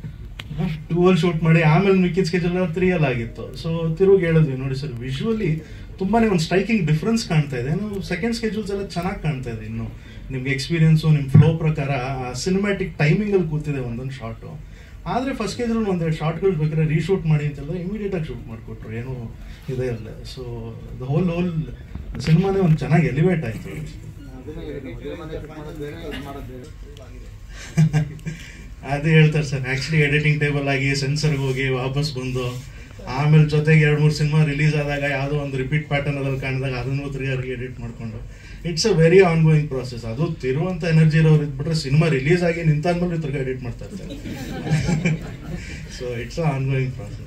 ಟೂ ಅಲ್ಲಿ ಶೂಟ್ ಮಾಡಿ ಆಮೇಲೆ ಮಿಕ್ಕಿದ ಸ್ಕೆಜೂಲ್ ತ್ರೀ ಅಲ್ಲಿ ಆಗಿತ್ತು ಸೊ ತಿರುಗಿ ಹೇಳಿದ್ವಿ ನೋಡಿ ಸರ್ ವಿಜುವಲಿ ತುಂಬಾನೇ ಒಂದು ಸ್ಟ್ರೈಕಿಂಗ್ ಡಿಫ್ರೆನ್ಸ್ ಕಾಣ್ತಾ ಇದೆ ನಾವು ಸೆಕೆಂಡ್ ಸ್ಕೆಜೂಲ್ಸ್ ಎಲ್ಲ ಚೆನ್ನಾಗಿ ಕಾಣ್ತಾ ಇದೆ ಇನ್ನು ನಿಮ್ಗೆ ಎಕ್ಸ್ಪೀರಿಯನ್ಸು ನಿಮ್ಮ ಫ್ಲೋ ಪ್ರಕಾರ ಸಿನಿಮ್ಯಾಟಿಕ್ ಟೈಮಿಂಗಲ್ಲಿ ಕೂತಿದೆ ಒಂದೊಂದು ಶಾರ್ಟು ಆದರೆ ಫಸ್ಟ್ ಸ್ಕೆಜೂಲ್ ಒಂದೆರಡು ಶಾರ್ಟ್ಗಳು ಬೇಕಾದ್ರೆ ರೀಶೂಟ್ ಮಾಡಿ ಅಂತೆಲ್ಲ ಇಮಿಡಿಯೇಟ್ ಆಗಿ ಶೂಟ್ ಮಾಡಿಕೊಟ್ರು ಏನೂ ಇದೇ ಇಲ್ಲ ಸೊ ದ ಹೋಲ್ ಹೋಲ್ ಸಿನಿಮಾನೇ ಒಂದು ಚೆನ್ನಾಗಿ ಎಲಿವೇಟ್ ಆಯಿತು ಅದನ್ನೇ ಹೇಳಿದ್ದು ಮದುವೆ ಮನೆ fit ಮಾಡೋದು ಬೇರೆ ಇದು ಮಾಡೋದು ಬೇರೆ ಅದೇ ಹೇಳ್ತಾರೆ ಸರ್ ಆಕ್ಚುಲಿ ಎಡಿಟಿಂಗ್ ಟೇಬಲ್ ಆಗಿ ಸೆನ್ಸರ್ಗೆ ಹೋಗಿ ವಾಪಸ್ ಬಂದು ಆಮೇಲೆ ಜೊತೆಗೆ ಎರಡು ಮೂರು ಸಿನಿಮಾ ರಿಲೀಸ್ ಆದಾಗ ಯಾವುದೋ ಒಂದು ರಿಪೀಟ್ ಪ್ಯಾಟರ್ನ್ ಅದ್ರಲ್ಲಿ ಕಾಣಿದಾಗ ಅದನ್ನು ತಿರುಗಿ ಎಡಿಟ್ ಮಾಡ್ಕೊಂಡು it's a very ongoing process ಅದು ತಿರುವಂತ ಎನರ್ಜಿ ಇರೋರು ಇದ್ಬಿಟ್ರೆ ಸಿನಿಮಾ ರಿಲೀಸ್ ಆಗಿ ನಿಂತಾದ್ಮೇಲೆ ತಿರ್ಗಿ ಎಡಿಟ್ ಮಾಡ್ತಾ ಇರ್ತಾರೆ so it's a ongoing process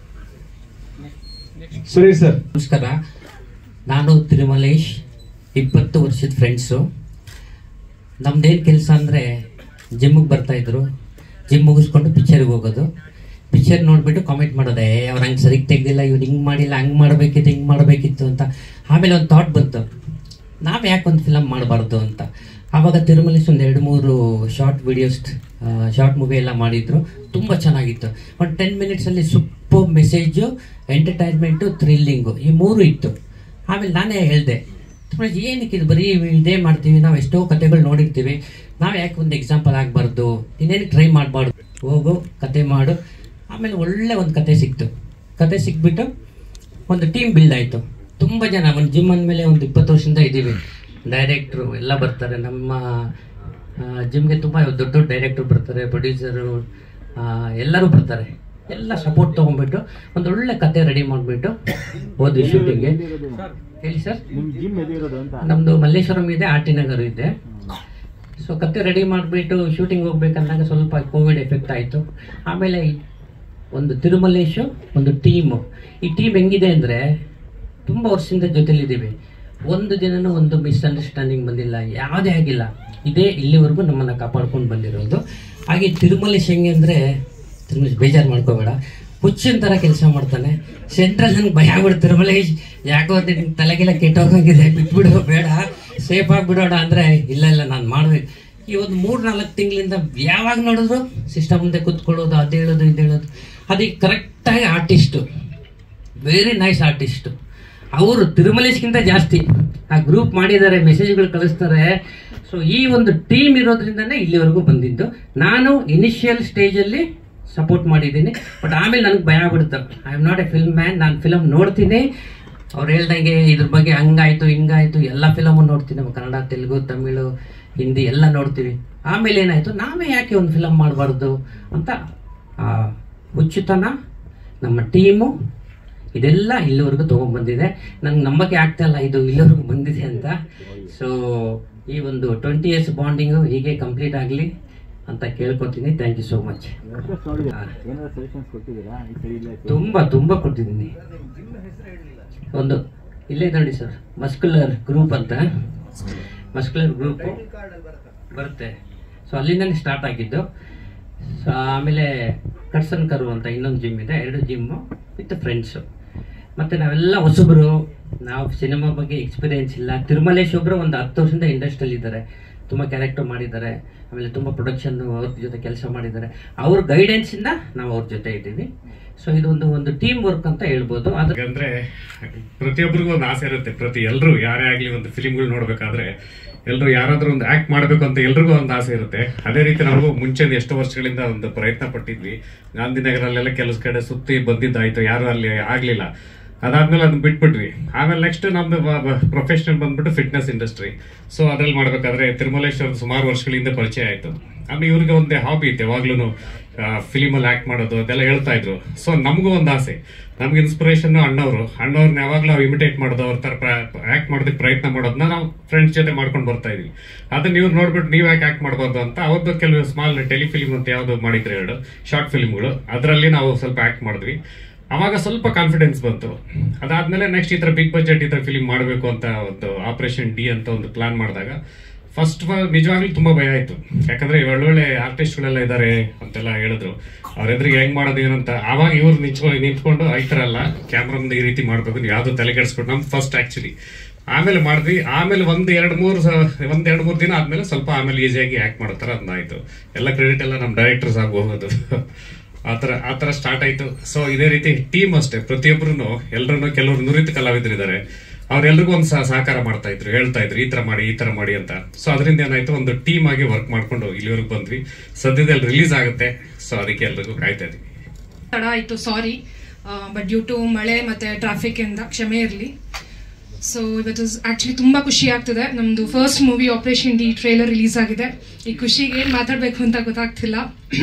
Suresh sir ನಮಸ್ಕಾರ ನಾನು ತಿರುಮಲೇಶ್ ಇಪ್ಪತ್ತು ವರ್ಷದ ಫ್ರೆಂಡ್ಸು ನಮ್ದೇನು ಕೆಲಸ ಅಂದರೆ ಜಿಮ್ಮಿಗೆ ಬರ್ತಾಯಿದ್ರು ಜಿಮ್ ಮುಗಿಸ್ಕೊಂಡು ಪಿಕ್ಚರ್ಗೆ ಹೋಗೋದು ಪಿಕ್ಚರ್ ನೋಡಿಬಿಟ್ಟು ಕಾಮೆಂಟ್ ಮಾಡೋದೆ ಅವ್ರು ಹಂಗೆ ಸರಿಗೆ ತೆಗ್ದಿಲ್ಲ ಇವ್ರು ಹಿಂಗೆ ಮಾಡಿಲ್ಲ ಹಂಗೆ ಮಾಡಬೇಕಿತ್ತು ಹಿಂಗೆ ಮಾಡಬೇಕಿತ್ತು ಅಂತ ಆಮೇಲೆ ಒಂದು ಥಾಟ್ ಬಂತು ನಾವು ಯಾಕೆ ಒಂದು ಫಿಲಮ್ ಮಾಡಬಾರ್ದು ಅಂತ ಆವಾಗ ತಿರುಮಲೇಶ್ ಒಂದು ಎರಡು ಮೂರು ಶಾರ್ಟ್ ವಿಡಿಯೋಸ್ ಶಾರ್ಟ್ ಮೂವಿ ಎಲ್ಲ ಮಾಡಿದ್ರು ತುಂಬ ಚೆನ್ನಾಗಿತ್ತು ಒಂದು ಟೆನ್ ಮಿನಿಟ್ಸಲ್ಲಿ ಸೂಪರ್ ಮೆಸೇಜು ಎಂಟರ್ಟೈನ್ಮೆಂಟು ಥ್ರಿಲ್ಲಿಂಗು ಈ ಮೂರು ಇತ್ತು ಆಮೇಲೆ ನಾನೇ ಹೇಳಿದೆ ಏನಕ್ಕೆ ಇದು ಬರೀ ಇದೇ ಮಾಡ್ತೀವಿ ನಾವು ಎಷ್ಟೋ ಕತೆಗಳು ನೋಡಿರ್ತೀವಿ ನಾವು ಯಾಕೆ ಒಂದು ಎಕ್ಸಾಂಪಲ್ ಆಗಬಾರ್ದು ಇನ್ನೇನು ಟ್ರೈ ಮಾಡಬಾರ್ದು ಹೋಗು ಕತೆ ಮಾಡು ಆಮೇಲೆ ಒಳ್ಳೆ ಒಂದು ಕತೆ ಸಿಕ್ತು ಕತೆ ಸಿಕ್ಬಿಟ್ಟು ಒಂದು ಟೀಮ್ ಬಿಲ್ಡ್ ಆಯಿತು ತುಂಬ ಜನ ಒಂದು ಜಿಮ್ ಅಂದಮೇಲೆ ಒಂದು ಇಪ್ಪತ್ತು ವರ್ಷದಿಂದ ಇದ್ದೀವಿ ಡೈರೆಕ್ಟ್ರು ಎಲ್ಲ ಬರ್ತಾರೆ ನಮ್ಮ ಜಿಮ್ಗೆ ತುಂಬ ದೊಡ್ಡ ದೊಡ್ಡ ಡೈರೆಕ್ಟ್ರು ಬರ್ತಾರೆ ಪ್ರೊಡ್ಯೂಸರು ಎಲ್ಲರೂ ಬರ್ತಾರೆ ಎಲ್ಲ ಸಪೋರ್ಟ್ ತೊಗೊಂಡ್ಬಿಟ್ಟು ಒಂದು ಒಳ್ಳೆ ಕತೆ ರೆಡಿ ಮಾಡಿಬಿಟ್ಟು ಹೋದ್ವಿ ಶೂಟಿಂಗ್ಗೆ ಹೇಳಿ ಸರ್ ನಿಮ್ಮ ಜಿಮ್ ಎಲ್ಲಿರೋದು ಅಂತ ನಮ್ಮದು ಮಲ್ಲೇಶ್ವರಂ ಇದೆ ಆರ್ ಟಿ ನಗರ್ ಇದೆ ಸೊ ಕತೆ ರೆಡಿ ಮಾಡಿಬಿಟ್ಟು ಶೂಟಿಂಗ್ ಹೋಗ್ಬೇಕಂದಾಗ ಸ್ವಲ್ಪ ಕೋವಿಡ್ ಎಫೆಕ್ಟ್ ಆಯಿತು ಆಮೇಲೆ ಈ ಒಂದು ತಿರುಮಲೇಶು ಒಂದು ಟೀಮು ಈ ಟೀಮ್ ಹೆಂಗಿದೆ ಅಂದರೆ ತುಂಬ ವರ್ಷದಿಂದ ಜೊತೆಲಿದ್ದೀವಿ ಒಂದು ದಿನನೂ ಒಂದು ಮಿಸ್ಅಂಡರ್ಸ್ಟ್ಯಾಂಡಿಂಗ್ ಬಂದಿಲ್ಲ ಯಾವುದೇ ಆಗಿಲ್ಲ ಇದೇ ಇಲ್ಲಿವರೆಗೂ ನಮ್ಮನ್ನು ಕಾಪಾಡ್ಕೊಂಡು ಬಂದಿರೋದು ಹಾಗೆ ತಿರುಮಲೇಶ್ ಹೆಂಗೆ ಅಂದರೆ ತಿರುಮಲೇಶ್ ಬೇಜಾರು ಮಾಡ್ಕೋಬೇಡ ಹುಚ್ಚಿನ ಥರ ಕೆಲಸ ಮಾಡ್ತಾನೆ ಸೆಂಟ್ರಲ್ ನಂಗೆ ಭಯ ಆಗ್ಬಿಡು ತಿರುಮಲೇಶ್ ಯಾಕೋ ನಿನ್ ತಲೆಗೆಲ್ಲ ಕೆಟ್ಟೋಗಂಗಿದೆ ಬಿಟ್ಬಿಡು ಬೇಡ ಸೇಫ್ ಆಗಿಬಿಡೋಣ ಅಂದರೆ ಇಲ್ಲ ಇಲ್ಲ ನಾನು ಮಾಡ್ಬೇಕು ಈ ಒಂದು ಮೂರು ನಾಲ್ಕು ತಿಂಗಳಿಂದ ಯಾವಾಗ ನೋಡಿದ್ರು ಸಿಸ್ಟಮ್ ಮುಂದೆ ಕೂತ್ಕೊಳ್ಳೋದು ಅದು ಹೇಳೋದು ಇದು ಹೇಳೋದು ಅದಕ್ಕೆ ಕರೆಕ್ಟಾಗಿ ಆರ್ಟಿಸ್ಟು ವೆರಿ ನೈಸ್ ಆರ್ಟಿಸ್ಟು ಅವರು ತಿರುಮಲೇಶ್ಗಿಂತ ಜಾಸ್ತಿ ಆ ಗ್ರೂಪ್ ಮಾಡಿದ್ದಾರೆ ಮೆಸೇಜ್ಗಳು ಕಳಿಸ್ತಾರೆ ಸೊ ಈ ಒಂದು ಟೀಮ್ ಇರೋದ್ರಿಂದನೇ ಇಲ್ಲಿವರೆಗೂ ಬಂದಿದ್ದು ನಾನು ಇನಿಷಿಯಲ್ ಸ್ಟೇಜಲ್ಲಿ ಸಪೋರ್ಟ್ ಮಾಡಿದ್ದೀನಿ ಬಟ್ ಆಮೇಲೆ ನನಗೆ ಭಯ ಆಗ್ಬಿಡುತ್ತೆ I am not a film man ನಾನು ಫಿಲಮ್ ನೋಡ್ತೀನಿ ಅವ್ರು ಹೇಳ್ದಂಗೆ ಇದ್ರ ಬಗ್ಗೆ ಹಂಗಾಯ್ತು ಹಿಂಗಾಯ್ತು ಎಲ್ಲ ಫಿಲಮು ನೋಡ್ತೀನಿ ನಾವು ಕನ್ನಡ ತೆಲುಗು ತಮಿಳು ಹಿಂದಿ ಎಲ್ಲ ನೋಡ್ತೀವಿ ಆಮೇಲೆ ಏನಾಯ್ತು ನಾವೇ ಯಾಕೆ ಒಂದು ಫಿಲಮ್ ಮಾಡಬಾರ್ದು ಅಂತ ಆ ಹುಚ್ಚುತನ ನಮ್ಮ ಟೀಮು ಇದೆಲ್ಲ ಇಲ್ಲಿವರೆಗೂ ತೊಗೊಂಡ್ಬಂದಿದೆ ನಂಗೆ ನಂಬಕ್ಕೆ ಆಗ್ತಾ ಇಲ್ಲ ಇದು ಇಲ್ಲಿವರೆಗೂ ಬಂದಿದೆ ಅಂತ ಸೊ ಈ ಒಂದು ಟ್ವೆಂಟಿ ಇಯರ್ಸ್ ಬಾಂಡಿಂಗು ಹೀಗೆ ಕಂಪ್ಲೀಟ್ ಆಗಲಿ ಅಂತ ಕೇಳ್ಕೊತೀನಿ ಥ್ಯಾಂಕ್ ಯು ಸೋ ಮಚ್ ಏನಾದ್ರು ಸಜೆಷನ್ಸ್ ಕೊಟ್ಟಿದ್ದೀರಾ ಈ ಸರಿ ಇಲ್ಲ ತುಂಬ ತುಂಬ ಕೊಟ್ಟಿದ್ದೀನಿ ಒಂದು ಇಲ್ಲೇ ನೋಡಿ ಸರ್ ಮಸ್ಕುಲರ್ ಗ್ರೂಪ್ ಅಂತ ಮಸ್ಕುಲರ್ ಗ್ರೂಪು ಬರುತ್ತೆ ಸೊ ಅಲ್ಲಿಂದನೇ ಸ್ಟಾರ್ಟ್ ಆಗಿದ್ದು ಸೊ ಆಮೇಲೆ ಕಟ್ಸನ್ ಕರು ಅಂತ ಇನ್ನೊಂದು ಜಿಮ್ ಇದೆ ಎರಡು ಜಿಮ್ಮು ವಿತ್ ಫ್ರೆಂಡ್ಸು ಮತ್ತು ನಾವೆಲ್ಲ ಹೊಸಬರು ನಾವು ಸಿನಿಮಾ ಬಗ್ಗೆ ಎಕ್ಸ್ಪೀರಿಯೆನ್ಸ್ ಇಲ್ಲ ತಿರುಮಲೇಶ್ ಒಬ್ಬರು ಒಂದು ಹತ್ತು ವರ್ಷದಿಂದ ಇಂಡಸ್ಟ್ರಿಯಲ್ಲಿ ಇದ್ದಾರೆ ತುಂಬ ಕ್ಯಾರೆಕ್ಟರ್ ಮಾಡಿದ್ದಾರೆ ಆಮೇಲೆ ತುಂಬ ಪ್ರೊಡಕ್ಷನ್ ಅವ್ರ ಜೊತೆ ಕೆಲಸ ಮಾಡಿದ್ದಾರೆ ಅವ್ರ ಗೈಡೆನ್ಸಿಂದ ನಾವು ಅವ್ರ ಜೊತೆ ಇದ್ದೀವಿ ಸೊ ಇದೊಂದು ಒಂದು ಟೀಮ್ ವರ್ಕ್ ಅಂತ ಹೇಳ್ಬೋದು ಅದು ಅಂದ್ರೆ ಪ್ರತಿಯೊಬ್ಬರಿಗೂ ಒಂದು ಆಸೆ ಇರುತ್ತೆ ಪ್ರತಿ ಎಲ್ಲರೂ ಯಾರೇ ಆಗ್ಲಿ ಒಂದು ಫಿಲಿಮ್ಗಳು ನೋಡ್ಬೇಕಾದ್ರೆ ಎಲ್ಲರೂ ಯಾರಾದ್ರೂ ಒಂದು ಆಕ್ಟ್ ಮಾಡ್ಬೇಕು ಅಂತ ಎಲ್ರಿಗೂ ಒಂದು ಆಸೆ ಇರುತ್ತೆ ಅದೇ ರೀತಿ ನಾವು ಮುಂಚೆ ಎಷ್ಟೋ ವರ್ಷಗಳಿಂದ ಒಂದು ಪ್ರಯತ್ನ ಪಟ್ಟಿದ್ವಿ ಗಾಂಧಿನಗರಲ್ಲೆಲ್ಲ ಕೆಲಸ ಕಡೆ ಸುತ್ತಿ ಬಂದಿದ್ದಾಯ್ತು ಯಾರು ಅಲ್ಲಿ ಆಗ್ಲಿಲ್ಲ ಅದಾದ್ಮೇಲೆ ಅದನ್ನ ಬಿಟ್ಬಿಟ್ವಿ ಆಮೇಲೆ ನೆಕ್ಸ್ಟ್ ನಮ್ದು ಪ್ರೊಫೆಷನಲ್ ಬಂದ್ಬಿಟ್ಟು ಫಿಟ್ನೆಸ್ ಇಂಡಸ್ಟ್ರಿ ಸೊ ಅದ್ರಲ್ಲಿ ಮಾಡ್ಬೇಕಾದ್ರೆ ತಿರುಮಲೇಶ್ ಅವ್ರು ಸುಮಾರು ವರ್ಷಗಳಿಂದ ಪರಿಚಯ ಆಯ್ತು ಆಮೇಲೆ ಇವ್ರಿಗೆ ಒಂದು ಹಾಬಿ ಇತ್ತು ಯಾವಾಗ್ಲೂ ಫಿಲಿಮಲ್ಲಿ ಆಕ್ಟ್ ಮಾಡೋದು ಅದೆಲ್ಲ ಹೇಳ್ತಾ ಇದ್ರು ಸೊ ನಮಗೂ ಒಂದು ಆಸೆ ನಮ್ಗೆ ಇನ್ಸ್ಪಿರೇಷನ್ ಅಣ್ಣವರು ಅಣ್ಣವ್ರನ್ನ ಯಾವಾಗ್ಲೂ ನಾವು ಇಮಿಟೇಟ್ ಮಾಡೋದು ಅವ್ರ ತರ ಆಕ್ಟ್ ಮಾಡೋದಕ್ಕೆ ಪ್ರಯತ್ನ ಮಾಡೋದನ್ನ ನಾವು ಫ್ರೆಂಡ್ಸ್ ಜೊತೆ ಮಾಡ್ಕೊಂಡು ಬರ್ತಾ ಇದೀವಿ ಅದನ್ನ ಇವ್ರು ನೋಡ್ಬಿಟ್ಟು ನೀವ್ ಯಾಕೆ ಆಕ್ಟ್ ಮಾಡಬಾರ್ದು ಅಂತ ಅವತ್ತು ಕೆಲವು ಸ್ಮಾಲ್ ಟೆಲಿಫಿಲಿಮ್ ಅಂತ ಯಾವ್ದು ಮಾಡಿದ್ರು ಎರಡು ಶಾರ್ಟ್ ಫಿಲ್ಮ್ಗಳು ಅದರಲ್ಲಿ ನಾವು ಸ್ವಲ್ಪ ಆಕ್ಟ್ ಮಾಡಿದ್ವಿ ಅವಾಗ ಸ್ವಲ್ಪ ಕಾನ್ಫಿಡೆನ್ಸ್ ಬಂತು ಅದಾದ್ಮೇಲೆ ನೆಕ್ಸ್ಟ್ ಈ ತರ ಬಿಗ್ ಬಜೆಟ್ ಈ ತರ ಫಿಲಿಮ್ ಮಾಡಬೇಕು ಅಂತ ಒಂದು ಆಪರೇಷನ್ ಡಿ ಅಂತ ಒಂದು ಪ್ಲಾನ್ ಮಾಡಿದಾಗ ಫಸ್ಟ್ ನಿಜವಾಗ್ಲೂ ತುಂಬಾ ಭಯ ಆಯ್ತು ಯಾಕಂದ್ರೆ ಒಳ್ಳೊಳ್ಳೆ ಆರ್ಟಿಸ್ಟ್ಗಳೆಲ್ಲ ಇದಾರೆ ಅಂತೆಲ್ಲ ಹೇಳಿದ್ರು ಅವ್ರ ಎದುರಿಗೆ ಹೆಂಗ್ ಮಾಡೋದು ಏನಂತ ಆವಾಗ ಇವ್ರು ನಿಂತ್ಕೊಂಡು ನಿಂತ್ಕೊಂಡು ಈ ತರ ಅಲ್ಲ ಕ್ಯಾಮ್ರಾ ಮುಂದೆ ಈ ರೀತಿ ಮಾಡ್ಬೇಕು ನೀವು ಯಾವ್ದು ತಲೆ ಕೆಡಿಸ್ಕೊಂಡು ನಮ್ ಫಸ್ಟ್ ಆಕ್ಚುಲಿ ಆಮೇಲೆ ಮಾಡಿದ್ವಿ ಆಮೇಲೆ ಒಂದ್ ಎರಡ್ ಮೂರ್ ಸ- ಒಂದ್ ಎರಡ್ ಮೂರ್ ದಿನ ಆದ್ಮೇಲೆ ಸ್ವಲ್ಪ ಆಮೇಲೆ ಈಸಿಯಾಗಿ ಆಕ್ಟ್ ಮಾಡೋ ತರ ಅದನ್ನಾಯ್ತು ಎಲ್ಲ ಕ್ರೆಡಿಟ್ ಎಲ್ಲ ನಮ್ ಡೈರೆಕ್ಟರ್ಸ್ ಆಗಿ ಹೋಗೋದು ಆತರ ಆತರ ಸ್ಟಾರ್ಟ್ ಆಯ್ತು ಸೊ ಇದೇ ರೀತಿ ಟೀಮ್ ಅಷ್ಟೇ ಪ್ರತಿಯೊಬ್ಬರು ಎಲ್ಲರೂ ಕೆಲವರು ನುರಿತ ಕಲಾವಿದರಿದ್ದಾರೆ ಅವ್ರೆಲ್ರಿಗೂ ಒಂದು ಸಹಕಾರ ಮಾಡ್ತಾ ಇದ್ರು ಹೇಳ್ತಾ ಇದ್ರು ಈ ತರ ಮಾಡಿ ಈ ತರ ಮಾಡಿ ಅಂತ ಸೊ ಅದರಿಂದ ಏನಾಯ್ತು ಒಂದು ಟೀಮ್ ಆಗಿ ವರ್ಕ್ ಮಾಡ್ಕೊಂಡು ಇಲ್ಲಿವರೆಗೂ ಬಂದ್ವಿ ಸದ್ಯದಲ್ಲಿ ರಿಲೀಸ್ ಆಗುತ್ತೆ ಸೊ ಅದಕ್ಕೆ ಎಲ್ರಿಗೂ ಕಾಯ್ತಾ ಇದೀವಿ ತಡ ಆಯಿತು ಸಾರಿ ಬಟ್ ಡ್ಯೂ ಟು ಮಳೆ ಮತ್ತು ಟ್ರಾಫಿಕಿಂದ ಕ್ಷಮೆ ಇರಲಿ ಸೊ ಇವತ್ತು ಆ್ಯಕ್ಚುಲಿ ತುಂಬ ಖುಷಿ ಆಗ್ತಿದೆ ನಮ್ಮದು first movie operation D trailer release ಆಗಿದೆ ಈ ಖುಷಿಗೆ ಏನು ಮಾತಾಡಬೇಕು ಅಂತ ಗೊತ್ತಾಗ್ತಿಲ್ಲ